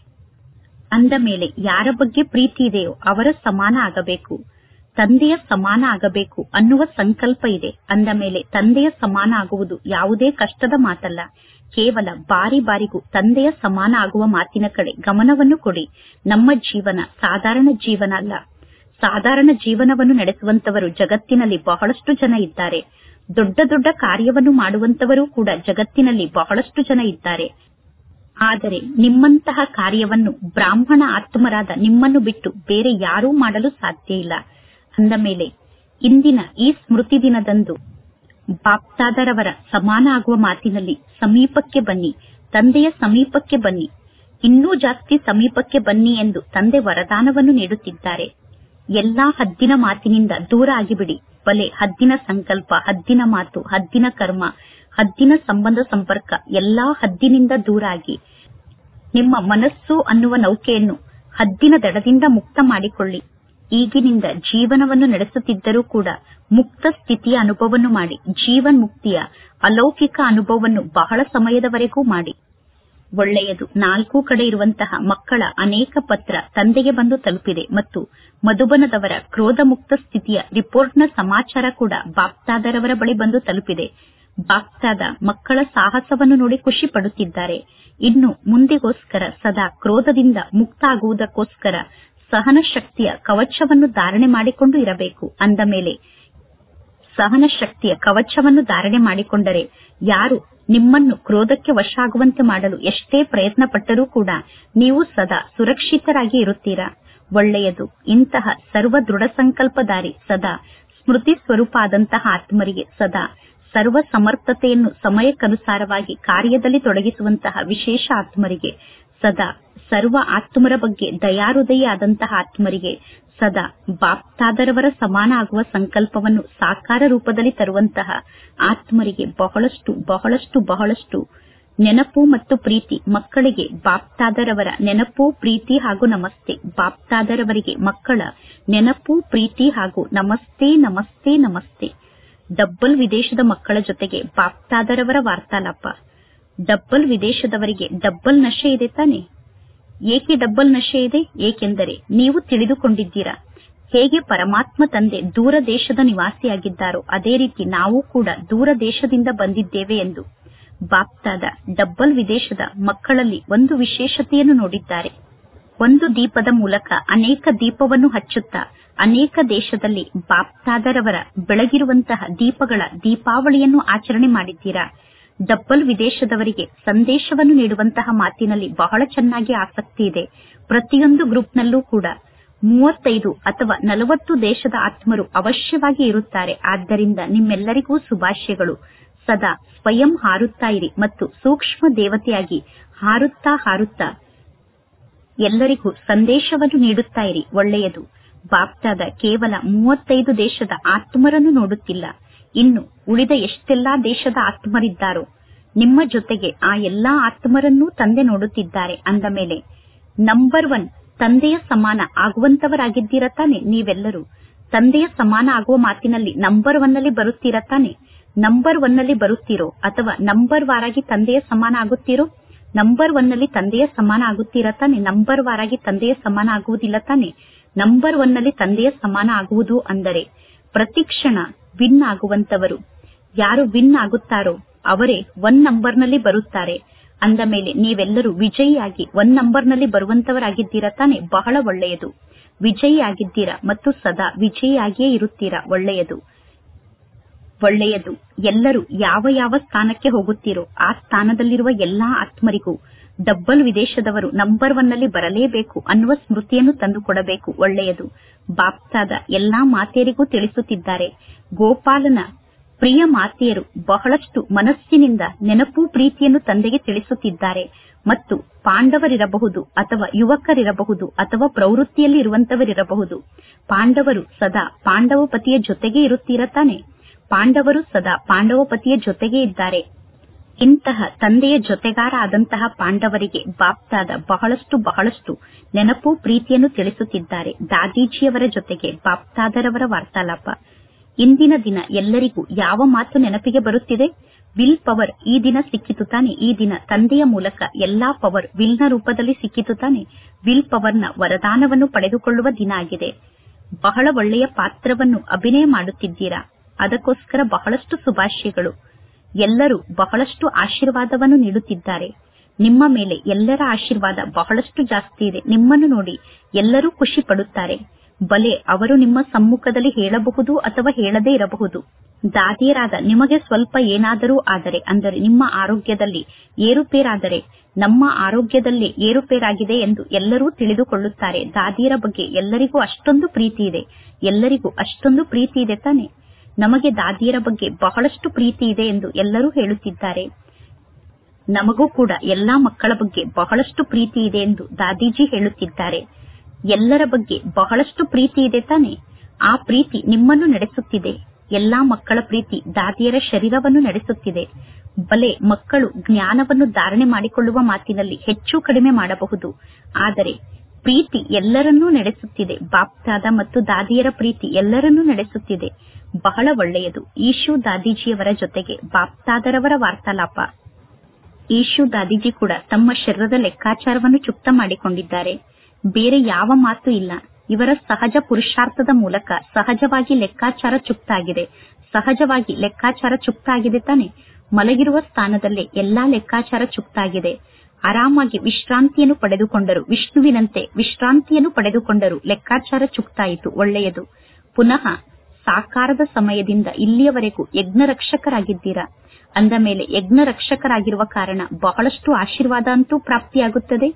ಅಂದ ಮೇಲೆ ಯಾರ ಬಗ್ಗೆ ಪ್ರೀತಿ ಇದೆಯೋ ಅವರ ಸಮಾನ ಆಗಬೇಕು ತಂದೆಯ ಸಮಾನ ಆಗಬೇಕು ಅನ್ನುವ ಸಂಕಲ್ಪ ಇದೆ ಅಂದ ಮೇಲೆ ತಂದೆಯ ಸಮಾನ ಆಗುವುದು ಯಾವುದೇ ಕಷ್ಟದ ಮಾತಲ್ಲ ಕೇವಲ ಬಾರಿ ಬಾರಿಗೂ ತಂದೆಯ ಸಮಾನ ಆಗುವ ಮಾತಿನ ಕಡೆ ಗಮನವನ್ನು ಕೊಡಿ ನಮ್ಮ ಜೀವನ ಸಾಧಾರಣ ಜೀವನ ಅಲ್ಲ ಸಾಧಾರಣ ಜೀವನವನ್ನು ನಡೆಸುವಂತವರು ಜಗತ್ತಿನಲ್ಲಿ ಬಹಳಷ್ಟು ಜನ ಇದ್ದಾರೆ ದೊಡ್ಡ ದೊಡ್ಡ ಕಾರ್ಯವನ್ನು ಮಾಡುವಂತವರು ಕೂಡ ಜಗತ್ತಿನಲ್ಲಿ ಬಹಳಷ್ಟು ಜನ ಇದ್ದಾರೆ ಆದರೆ ನಿಮ್ಮಂತಹ ಕಾರ್ಯವನ್ನು ಬ್ರಾಹ್ಮಣ ಆತ್ಮರಾದ ನಿಮ್ಮನ್ನು ಬಿಟ್ಟು ಬೇರೆ ಯಾರೂ ಮಾಡಲು ಸಾಧ್ಯ ಇಲ್ಲ ಅಂದ ಮೇಲೆ ಇಂದಿನ ಈ ಸ್ಮೃತಿ ದಿನದಂದು ಬಾಪ್ತಾದರವರ ಸಮಾನ ಆಗುವ ಮಾತಿನಲ್ಲಿ ಸಮೀಪಕ್ಕೆ ಬನ್ನಿ ತಂದೆಯ ಸಮೀಪಕ್ಕೆ ಬನ್ನಿ ಇನ್ನೂ ಜಾಸ್ತಿ ಸಮೀಪಕ್ಕೆ ಬನ್ನಿ ಎಂದು ತಂದೆ ವರದಾನವನ್ನು ನೀಡುತ್ತಿದ್ದಾರೆ ಎಲ್ಲಾ ಹದ್ದಿನ ಮಾತಿನಿಂದ ದೂರ ಆಗಿಬಿಡಿ ಬಲೆ ಹದ್ದಿನ ಸಂಕಲ್ಪ ಹದ್ದಿನ ಮಾತು ಹದ್ದಿನ ಕರ್ಮ ಹದ್ದಿನ ಸಂಬಂಧ ಸಂಪರ್ಕ ಎಲ್ಲಾ ಹದ್ದಿನಿಂದ ದೂರ ಆಗಿ ನಿಮ್ಮ ಮನಸ್ಸು ಅನ್ನುವ ನೌಕೆಯನ್ನು ಹದ್ದಿನ ದಡದಿಂದ ಮುಕ್ತ ಮಾಡಿಕೊಳ್ಳಿ ಈಗಿನಿಂದ ಜೀವನವನ್ನು ನಡೆಸುತ್ತಿದ್ದರೂ ಕೂಡ ಮುಕ್ತ ಸ್ಥಿತಿಯ ಅನುಭವವನ್ನು ಮಾಡಿ ಜೀವನ್ ಮುಕ್ತಿಯ ಅಲೌಕಿಕ ಅನುಭವವನ್ನು ಬಹಳ ಸಮಯದವರೆಗೂ ಮಾಡಿ ಒಳ್ಳೆಯದು ನಾಲ್ಕು ಕಡೆ ಇರುವಂತಹ ಮಕ್ಕಳ ಅನೇಕ ಪತ್ರ ತಂದೆಗೆ ಬಂದು ತಲುಪಿದೆ ಮತ್ತು ಮಧುಬನದವರ ಕ್ರೋಧ ಮುಕ್ತ ಸ್ಥಿತಿಯ ರಿಪೋರ್ಟ್ನ ಸಮಾಚಾರ ಕೂಡ ಬಾಪ್ತಾದರವರ ಬಳಿ ಬಂದು ತಲುಪಿದೆ ಬಾಪ್ತಾದ ಮಕ್ಕಳ ಸಾಹಸವನ್ನು ನೋಡಿ ಖುಷಿ ಪಡುತ್ತಿದ್ದಾರೆ ಇನ್ನು ಮುಂದೆಗೋಸ್ಕರ ಸದಾ ಕ್ರೋಧದಿಂದ ಮುಕ್ತ ಆಗುವುದಕ್ಕೋಸ್ಕರ ಸಹನ ಶಕ್ತಿಯ ಕವಚವನ್ನು ಧಾರಣೆ ಮಾಡಿಕೊಂಡು ಇರಬೇಕು ಅಂದ ಮೇಲೆ ಸಹನ ಶಕ್ತಿಯ ಕವಚವನ್ನು ಧಾರಣೆ ಮಾಡಿಕೊಂಡರೆ ಯಾರು ನಿಮ್ಮನ್ನು ಕ್ರೋಧಕ್ಕೆ ವಶ ಆಗುವಂತೆ ಮಾಡಲು ಎಷ್ಟೇ ಪ್ರಯತ್ನ ಪಟ್ಟರೂ ಕೂಡ ನೀವು ಸದಾ ಸುರಕ್ಷಿತರಾಗಿ ಇರುತ್ತೀರಾ ಒಳ್ಳೆಯದು ಇಂತಹ ಸರ್ವ ದೃಢ ಸಂಕಲ್ಪದಾರಿ ಸದಾ ಸ್ಮೃತಿ ಸ್ವರೂಪ ಆದಂತಹ ಆತ್ಮರಿಗೆ ಸದಾ ಸರ್ವ ಸಮರ್ಥತೆಯನ್ನು ಸಮಯಕ್ಕನುಸಾರವಾಗಿ ಕಾರ್ಯದಲ್ಲಿ ತೊಡಗಿಸುವಂತಹ ವಿಶೇಷ ಆತ್ಮರಿಗೆ ಸದಾ ಸರ್ವ ಆತ್ಮರ ಬಗ್ಗೆ ದಯಾಹೃದಯ ಆದಂತಹ ಆತ್ಮರಿಗೆ ಸದಾ ಬಾಪ್ತಾದರವರ ಸಮಾನ ಆಗುವ ಸಂಕಲ್ಪವನ್ನು ಸಾಕಾರ ರೂಪದಲ್ಲಿ ತರುವಂತಹ ಆತ್ಮರಿಗೆ ಬಹಳಷ್ಟು ಬಹಳಷ್ಟು ಬಹಳಷ್ಟು ನೆನಪು ಮತ್ತು ಪ್ರೀತಿ ಮಕ್ಕಳಿಗೆ ಬಾಪ್ತಾದರವರ ನೆನಪು ಪ್ರೀತಿ ಹಾಗೂ ನಮಸ್ತೆ ಬಾಪ್ತಾದರವರಿಗೆ ಮಕ್ಕಳ ನೆನಪು ಪ್ರೀತಿ ಹಾಗೂ ನಮಸ್ತೆ ನಮಸ್ತೆ ನಮಸ್ತೆ ಡಬ್ಬಲ್ ವಿದೇಶದ ಮಕ್ಕಳ ಜೊತೆಗೆ ಬಾಪ್ತಾದರವರ ವಾರ್ತಾಲಾಪ ಡಬ್ಬಲ್ ವಿದೇಶದವರಿಗೆ ಡಬ್ಬಲ್ ನಶೆ ಇದೆ ತಾನೆ ಏಕೆ ಡಬ್ಬಲ್ ನಶೆ ಇದೆ ಏಕೆಂದರೆ ನೀವು ತಿಳಿದುಕೊಂಡಿದ್ದೀರಾ ಹೇಗೆ ಪರಮಾತ್ಮ ತಂದೆ ದೂರ ದೇಶದ ನಿವಾಸಿಯಾಗಿದ್ದಾರೋ ಅದೇ ರೀತಿ ನಾವು ಕೂಡ ದೂರ ದೇಶದಿಂದ ಬಂದಿದ್ದೇವೆ ಎಂದು ಬಾಪ್ತಾದ ಡಬ್ಬಲ್ ವಿದೇಶದ ಮಕ್ಕಳಲ್ಲಿ ಒಂದು ವಿಶೇಷತೆಯನ್ನು ನೋಡಿದ್ದಾರೆ ಒಂದು ದೀಪದ ಮೂಲಕ ಅನೇಕ ದೀಪವನ್ನು ಹಚ್ಚುತ್ತಾ ಅನೇಕ ದೇಶದಲ್ಲಿ ಬಾಪ್ತಾದರವರ ಬೆಳಗಿರುವಂತಹ ದೀಪಗಳ ದೀಪಾವಳಿಯನ್ನು ಆಚರಣೆ ಮಾಡಿದ್ದೀರಾ ಡಬ್ಬಲ್ ವಿದೇಶದವರಿಗೆ ಸಂದೇಶವನ್ನು ನೀಡುವಂತಹ ಮಾತಿನಲ್ಲಿ ಬಹಳ ಚೆನ್ನಾಗಿ ಆಸಕ್ತಿ ಇದೆ ಪ್ರತಿಯೊಂದು ಗ್ರೂಪ್ನಲ್ಲೂ ಕೂಡ ಮೂವತ್ತೈದು ಅಥವಾ ನಲವತ್ತು ದೇಶದ ಆತ್ಮರು ಅವಶ್ಯವಾಗಿ ಇರುತ್ತಾರೆ ಆದ್ದರಿಂದ ನಿಮ್ಮೆಲ್ಲರಿಗೂ ಶುಭಾಶಯಗಳು ಸದಾ ಸ್ವಯಂ ಹಾರುತ್ತಾ ಇರಿ ಮತ್ತು ಸೂಕ್ಷ್ಮ ದೇವತೆಯಾಗಿ ಹಾರುತ್ತಾ ಹಾರುತ್ತಾ ಎಲ್ಲರಿಗೂ ಸಂದೇಶವನ್ನು ನೀಡುತ್ತಾ ಇರಿ ಒಳ್ಳೆಯದು ಬಾಪ್ತಾದ ಕೇವಲ ಮೂವತ್ತೈದು ದೇಶದ ಆತ್ಮರನ್ನು ನೋಡುತ್ತಿಲ್ಲ ಇನ್ನು ಉಳಿದ ಎಷ್ಟೆಲ್ಲಾ ದೇಶದ ಆತ್ಮರಿದ್ದಾರೋ ನಿಮ್ಮ ಜೊತೆಗೆ ಆ ಎಲ್ಲಾ ಆತ್ಮರನ್ನೂ ತಂದೆ ನೋಡುತ್ತಿದ್ದಾರೆ ಅಂದ ಮೇಲೆ ನಂಬರ್ ಒನ್ ತಂದೆಯ ಸಮಾನ ಆಗುವಂತವರಾಗಿದ್ದೀರ ತಾನೆ ನೀವೆಲ್ಲರೂ ತಂದೆಯ ಸಮಾನ ಆಗುವ ಮಾತಿನಲ್ಲಿ ನಂಬರ್ ಒನ್ ಅಲ್ಲಿ ಬರುತ್ತೀರ ತಾನೆ ನಂಬರ್ ಒನ್ ಅಲ್ಲಿ ಬರುತ್ತೀರೋ ಅಥವಾ ನಂಬರ್ ವಾರಾಗಿ ತಂದೆಯ ಸಮಾನ ಆಗುತ್ತೀರೋ ನಂಬರ್ ಒನ್ ಅಲ್ಲಿ ತಂದೆಯ ಸಮಾನ ಆಗುತ್ತೀರಾ ತಾನೆ ನಂಬರ್ ವಾರಾಗಿ ತಂದೆಯ ಸಮಾನ ಆಗುವುದಿಲ್ಲ ತಾನೆ ನಂಬರ್ ಒನ್ ಅಲ್ಲಿ ತಂದೆಯ ಸಮಾನ ಆಗುವುದು ಅಂದರೆ ಪ್ರತಿ ಕ್ಷಣ ವಿನ್ ಆಗುವಂತವರು ಯಾರು ವಿನ್ ಆಗುತ್ತಾರೋ ಅವರೇ ಒನ್ ನಂಬರ್ನಲ್ಲಿ ಬರುತ್ತಾರೆ ಅಂದ ಮೇಲೆ ನೀವೆಲ್ಲರೂ ವಿಜಯಿಯಾಗಿ ಒನ್ ನಂಬರ್ನಲ್ಲಿ ಬರುವಂತವರಾಗಿದ್ದೀರಾ ತಾನೆ ಬಹಳ ಒಳ್ಳೆಯದು ವಿಜಯಿಯಾಗಿದ್ದೀರಾ ಮತ್ತು ಸದಾ ವಿಜಯಿಯಾಗಿಯೇ ಇರುತ್ತೀರಾ ಒಳ್ಳೆಯದು ಒಳ್ಳೆಯದು ಎಲ್ಲರೂ ಯಾವ ಯಾವ ಸ್ಥಾನಕ್ಕೆ ಹೋಗುತ್ತೀರೋ ಆ ಸ್ಥಾನದಲ್ಲಿರುವ ಎಲ್ಲಾ ಆತ್ಮರಿಗೂ ಡಬ್ಬಲ್ ವಿದೇಶದವರು ನಂಬರ್ ಒನ್ ನಲ್ಲಿ ಬರಲೇಬೇಕು ಅನ್ನುವ ಸ್ಮೃತಿಯನ್ನು ತಂದುಕೊಡಬೇಕು ಒಳ್ಳೆಯದು ಬಾಪ್ತಾದ ಎಲ್ಲಾ ಮಾತೆಯರಿಗೂ ತಿಳಿಸುತ್ತಿದ್ದಾರೆ ಗೋಪಾಲನ ಪ್ರಿಯ ಮಾತೆಯರು ಬಹಳಷ್ಟು ಮನಸ್ಸಿನಿಂದ ನೆನಪು ಪ್ರೀತಿಯನ್ನು ತಂದೆಗೆ ತಿಳಿಸುತ್ತಿದ್ದಾರೆ ಮತ್ತು ಪಾಂಡವರಿರಬಹುದು ಅಥವಾ ಯುವಕರಿರಬಹುದು ಅಥವಾ ಪ್ರವೃತ್ತಿಯಲ್ಲಿ ಇರುವಂತವರಿರಬಹುದು ಪಾಂಡವರು ಸದಾ ಪಾಂಡವ ಪತಿಯ ಜೊತೆಗೆ ಇರುತ್ತೀರ ತಾನೆ ಪಾಂಡವರು ಸದಾ ಪಾಂಡವ ಪತಿಯ ಜೊತೆಗೆ ಇದ್ದಾರೆ ಇಂತಹ ತಂದೆಯ ಜೊತೆಗಾರ ಆದಂತಹ ಪಾಂಡವರಿಗೆ ಬಾಪ್ತಾದ ಬಹಳಷ್ಟು ಬಹಳಷ್ಟು ನೆನಪು ಪ್ರೀತಿಯನ್ನು ತಿಳಿಸುತ್ತಿದ್ದಾರೆ ದಾದೀಜಿಯವರ ಜೊತೆಗೆ ಬಾಪ್ತಾದರವರ ವಾರ್ತಾಲಾಪ ಇಂದಿನ ದಿನ ಎಲ್ಲರಿಗೂ ಯಾವ ಮಾತು ನೆನಪಿಗೆ ಬರುತ್ತಿದೆ ವಿಲ್ ಪವರ್ ಈ ದಿನ ಸಿಕ್ಕಿತು ತಾನೆ ಈ ದಿನ ತಂದೆಯ ಮೂಲಕ ಎಲ್ಲಾ ಪವರ್ ವಿಲ್ನ ರೂಪದಲ್ಲಿ ಸಿಕ್ಕಿತು ತಾನೆ ವಿಲ್ ಪವರ್ನ ವರದಾನವನ್ನು ಪಡೆದುಕೊಳ್ಳುವ ದಿನ ಆಗಿದೆ ಬಹಳ ಒಳ್ಳೆಯ ಪಾತ್ರವನ್ನು ಅಭಿನಯ ಮಾಡುತ್ತಿದ್ದೀರಾ ಅದಕ್ಕೋಸ್ಕರ ಬಹಳಷ್ಟು ಶುಭಾಶಯಗಳು ಎಲ್ಲರೂ ಬಹಳಷ್ಟು ಆಶೀರ್ವಾದವನ್ನು ನೀಡುತ್ತಿದ್ದಾರೆ ನಿಮ್ಮ ಮೇಲೆ ಎಲ್ಲರ ಆಶೀರ್ವಾದ ಬಹಳಷ್ಟು ಜಾಸ್ತಿ ಇದೆ ನಿಮ್ಮನ್ನು ನೋಡಿ ಎಲ್ಲರೂ ಖುಷಿ ಪಡುತ್ತಾರೆ ಬಲೆ ಅವರು ನಿಮ್ಮ ಸಮ್ಮುಖದಲ್ಲಿ ಹೇಳಬಹುದು ಅಥವಾ ಹೇಳದೇ ಇರಬಹುದು ದಾದಿಯರಾದ ನಿಮಗೆ ಸ್ವಲ್ಪ ಏನಾದರೂ ಆದರೆ ಅಂದರೆ ನಿಮ್ಮ ಆರೋಗ್ಯದಲ್ಲಿ ಏರುಪೇರಾದರೆ ನಮ್ಮ ಆರೋಗ್ಯದಲ್ಲಿ ಏರುಪೇರಾಗಿದೆ ಎಂದು ಎಲ್ಲರೂ ತಿಳಿದುಕೊಳ್ಳುತ್ತಾರೆ ದಾದಿಯರ ಬಗ್ಗೆ ಎಲ್ಲರಿಗೂ ಅಷ್ಟೊಂದು ಪ್ರೀತಿ ಇದೆ ಎಲ್ಲರಿಗೂ ಅಷ್ಟೊಂದು ಪ್ರೀತಿ ಇದೆ ತಾನೆ ನಮಗೆ ದಾದಿಯರ ಬಗ್ಗೆ ಬಹಳಷ್ಟು ಪ್ರೀತಿ ಇದೆ ಎಂದು ಎಲ್ಲರೂ ಹೇಳುತ್ತಿದ್ದಾರೆ ನಮಗೂ ಕೂಡ ಎಲ್ಲಾ ಮಕ್ಕಳ ಬಗ್ಗೆ ಬಹಳಷ್ಟು ಪ್ರೀತಿ ಇದೆ ಎಂದು ದಾದೀಜಿ ಹೇಳುತ್ತಿದ್ದಾರೆ ಎಲ್ಲರ ಬಗ್ಗೆ ಬಹಳಷ್ಟು ಪ್ರೀತಿ ಇದೆ ತಾನೆ ಆ ಪ್ರೀತಿ ನಿಮ್ಮನ್ನು ನಡೆಸುತ್ತಿದೆ ಎಲ್ಲಾ ಮಕ್ಕಳ ಪ್ರೀತಿ ದಾದಿಯರ ಶರೀರವನ್ನು ನಡೆಸುತ್ತಿದೆ ಬಲೆ ಮಕ್ಕಳು ಜ್ಞಾನವನ್ನು ಧಾರಣೆ ಮಾಡಿಕೊಳ್ಳುವ ಮಾತಿನಲ್ಲಿ ಹೆಚ್ಚು ಕಡಿಮೆ ಮಾಡಬಹುದು ಆದರೆ ಪ್ರೀತಿ ಎಲ್ಲರನ್ನೂ ನಡೆಸುತ್ತಿದೆ ಬಾಪ್ದಾದ ಮತ್ತು ದಾದಿಯರ ಪ್ರೀತಿ ಎಲ್ಲರನ್ನೂ ನಡೆಸುತ್ತಿದೆ ಬಹಳ ಒಳ್ಳೆಯದು ಈಶು ದಾದಿಜಿಯವರ ಜೊತೆಗೆ ಬಾಪ್ದಾದರವರ ವಾರ್ತಾಲಾಪ ಈಶು ದಾದಿಜಿ ಕೂಡ ತಮ್ಮ ಶರೀರದ ಲೆಕ್ಕಾಚಾರವನ್ನು ಚುಕ್ತ ಮಾಡಿಕೊಂಡಿದ್ದಾರೆ ಬೇರೆ ಯಾವ ಮಾತು ಇಲ್ಲ ಇವರ ಸಹಜ ಪುರುಷಾರ್ಥದ ಮೂಲಕ ಸಹಜವಾಗಿ ಲೆಕ್ಕಾಚಾರ ಚುಕ್ತ ಆಗಿದೆ ಸಹಜವಾಗಿ ಲೆಕ್ಕಾಚಾರ ಚುಕ್ತ ಆಗಿದೆ ತಾನೆ ಮಲಗಿರುವ ಸ್ಥಾನದಲ್ಲೇ ಎಲ್ಲಾ ಲೆಕ್ಕಾಚಾರ ಚುಕ್ತ ಆಗಿದೆ ಆರಾಮಾಗಿ ವಿಶ್ರಾಂತಿಯನ್ನು ಪಡೆದುಕೊಂಡರು ವಿಷ್ಣುವಿನಂತೆ ವಿಶ್ರಾಂತಿಯನ್ನು ಪಡೆದುಕೊಂಡರು ಲೆಕ್ಕಾಚಾರ ಚುಕ್ತಾಯಿತು ಒಳ್ಳೆಯದು ಪುನಃ ಸಾಕಾರದ ಸಮಯದಿಂದ ಇಲ್ಲಿಯವರೆಗೂ ಯಜ್ಞ ರಕ್ಷಕರಾಗಿದ್ದೀರಾ ಅಂದ ಮೇಲೆ ಯಜ್ಞ ರಕ್ಷಕರಾಗಿರುವ ಕಾರಣ ಬಹಳಷ್ಟು ಆಶೀರ್ವಾದ ಅಂತೂ ಪ್ರಾಪ್ತಿಯಾಗುತ್ತದೆ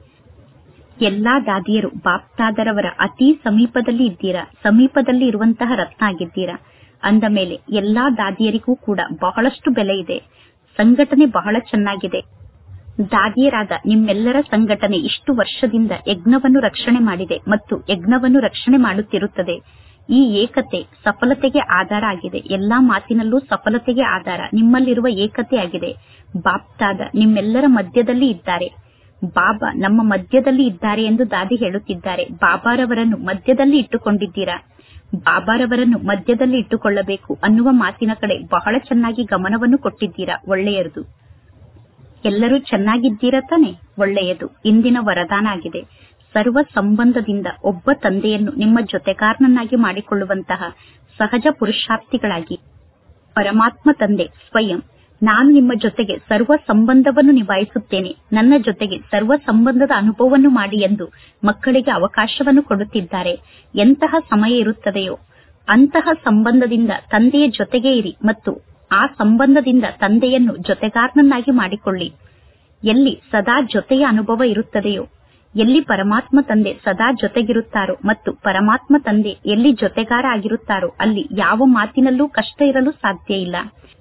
ಎಲ್ಲಾ ದಾದಿಯರು ಬಾಪ್ತಾದರವರ ಅತಿ ಸಮೀಪದಲ್ಲಿ ಇದ್ದೀರಾ ಸಮೀಪದಲ್ಲಿ ಇರುವಂತಹ ರತ್ನ ಆಗಿದ್ದೀರಾ ಅಂದ ಮೇಲೆ ಎಲ್ಲಾ ದಾದಿಯರಿಗೂ ಕೂಡ ಬಹಳಷ್ಟು ಬೆಲೆ ಇದೆ ಸಂಘಟನೆ ಬಹಳ ಚೆನ್ನಾಗಿದೆ ದಾದಿಯರಾದ ನಿಮ್ಮೆಲ್ಲರ ಸಂಘಟನೆ ಇಷ್ಟು ವರ್ಷದಿಂದ ಯಜ್ಞವನ್ನು ರಕ್ಷಣೆ ಮಾಡಿದೆ ಮತ್ತು ಯಜ್ಞವನ್ನು ರಕ್ಷಣೆ ಮಾಡುತ್ತಿರುತ್ತದೆ ಈ ಏಕತೆ ಸಫಲತೆಗೆ ಆಧಾರ ಆಗಿದೆ ಎಲ್ಲಾ ಮಾತಿನಲ್ಲೂ ಸಫಲತೆಗೆ ಆಧಾರ ನಿಮ್ಮಲ್ಲಿರುವ ಏಕತೆ ಆಗಿದೆ ಬಾಪ್ತಾದ ನಿಮ್ಮೆಲ್ಲರ ಮಧ್ಯದಲ್ಲಿ ಇದ್ದಾರೆ ಬಾಬಾ ನಮ್ಮ ಮಧ್ಯದಲ್ಲಿ ಇದ್ದಾರೆ ಎಂದು ದಾದಿ ಹೇಳುತ್ತಿದ್ದಾರೆ ಬಾಬಾರವರನ್ನು ಮಧ್ಯದಲ್ಲಿ ಇಟ್ಟುಕೊಂಡಿದ್ದೀರಾ ಬಾಬಾರವರನ್ನು ಮಧ್ಯದಲ್ಲಿ ಇಟ್ಟುಕೊಳ್ಳಬೇಕು ಅನ್ನುವ ಮಾತಿನ ಕಡೆ ಬಹಳ ಚೆನ್ನಾಗಿ ಗಮನವನ್ನು ಕೊಟ್ಟಿದ್ದೀರಾ ಒಳ್ಳೆಯದು ಎಲ್ಲರೂ ಚೆನ್ನಾಗಿದ್ದೀರಾ ತಾನೆ ಒಳ್ಳೆಯದು ಇಂದಿನ ವರದಾನ ಆಗಿದೆ ಸರ್ವ ಸಂಬಂಧದಿಂದ ಒಬ್ಬ ತಂದೆಯನ್ನು ನಿಮ್ಮ ಜೊತೆಗಾರನನ್ನಾಗಿ ಮಾಡಿಕೊಳ್ಳುವಂತಹ ಸಹಜ ಪುರುಷಾರ್ಥಿಗಳಾಗಿ ಪರಮಾತ್ಮ ತಂದೆ ಸ್ವಯಂ ನಾನು ನಿಮ್ಮ ಜೊತೆಗೆ ಸರ್ವ ಸಂಬಂಧವನ್ನು ನಿಭಾಯಿಸುತ್ತೇನೆ ನನ್ನ ಜೊತೆಗೆ ಸರ್ವ ಸಂಬಂಧದ ಅನುಭವವನ್ನು ಮಾಡಿ ಎಂದು ಮಕ್ಕಳಿಗೆ ಅವಕಾಶವನ್ನು ಕೊಡುತ್ತಿದ್ದಾರೆ ಎಂತಹ ಸಮಯ ಇರುತ್ತದೆಯೋ ಅಂತಹ ಸಂಬಂಧದಿಂದ ತಂದೆಯ ಜೊತೆಗೆ ಇರಿ ಮತ್ತು ಆ ಸಂಬಂಧದಿಂದ ತಂದೆಯನ್ನು ಜೊತೆಗಾರನನ್ನಾಗಿ ಮಾಡಿಕೊಳ್ಳಿ ಎಲ್ಲಿ ಸದಾ ಜೊತೆಯ ಅನುಭವ ಇರುತ್ತದೆಯೋ ಎಲ್ಲಿ ಪರಮಾತ್ಮ ತಂದೆ ಸದಾ ಜೊತೆಗಿರುತ್ತಾರೋ ಮತ್ತು ಪರಮಾತ್ಮ ತಂದೆ ಎಲ್ಲಿ ಜೊತೆಗಾರ ಆಗಿರುತ್ತಾರೋ ಅಲ್ಲಿ ಯಾವ ಮಾತಿನಲ್ಲೂ ಕಷ್ಟ ಇರಲು ಸಾಧ್ಯ ಇಲ್ಲ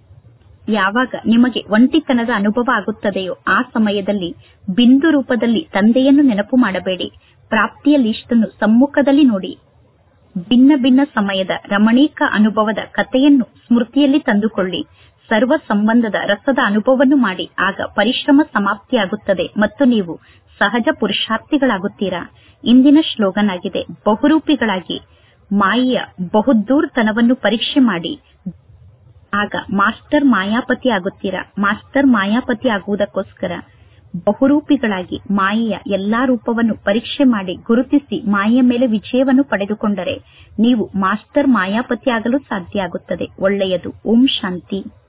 ಯಾವಾಗ ನಿಮಗೆ ಒಂಟಿತನದ ಅನುಭವ ಆಗುತ್ತದೆಯೋ ಆ ಸಮಯದಲ್ಲಿ ಬಿಂದು ರೂಪದಲ್ಲಿ ತಂದೆಯನ್ನು ನೆನಪು ಮಾಡಬೇಡಿ ಪ್ರಾಪ್ತಿಯ ಲಿಸ್ಟನ್ನು ಸಮ್ಮುಖದಲ್ಲಿ ನೋಡಿ ಭಿನ್ನ ಭಿನ್ನ ಸಮಯದ ರಮಣೀಕ ಅನುಭವದ ಕಥೆಯನ್ನು ಸ್ಮೃತಿಯಲ್ಲಿ ತಂದುಕೊಳ್ಳಿ ಸರ್ವ ಸಂಬಂಧದ ರಸದ ಅನುಭವವನ್ನು ಮಾಡಿ ಆಗ ಪರಿಶ್ರಮ ಸಮಾಪ್ತಿಯಾಗುತ್ತದೆ ಮತ್ತು ನೀವು ಸಹಜ ಪುರುಷಾರ್ಥಿಗಳಾಗುತ್ತೀರಾ ಇಂದಿನ ಶ್ಲೋಗನ್ ಆಗಿದೆ ಬಹುರೂಪಿಗಳಾಗಿ ಮಾಯೆಯ ಬಹುದೂರ್ತನವನ್ನು ಪರೀಕ್ಷೆ ಮಾಡಿ ಆಗ ಮಾಸ್ಟರ್ ಮಾಯಾಪತಿ ಆಗುತ್ತೀರಾ ಮಾಸ್ಟರ್ ಮಾಯಾಪತಿ ಆಗುವುದಕ್ಕೋಸ್ಕರ ಬಹುರೂಪಿಗಳಾಗಿ ಮಾಯೆಯ ಎಲ್ಲಾ ರೂಪವನ್ನು ಪರೀಕ್ಷೆ ಮಾಡಿ ಗುರುತಿಸಿ ಮಾಯೆಯ ಮೇಲೆ ವಿಜಯವನ್ನು ಪಡೆದುಕೊಂಡರೆ ನೀವು ಮಾಸ್ಟರ್ ಮಾಯಾಪತಿ ಆಗಲು ಸಾಧ್ಯ ಆಗುತ್ತದೆ ಒಳ್ಳೆಯದು ಓಂ ಶಾಂತಿ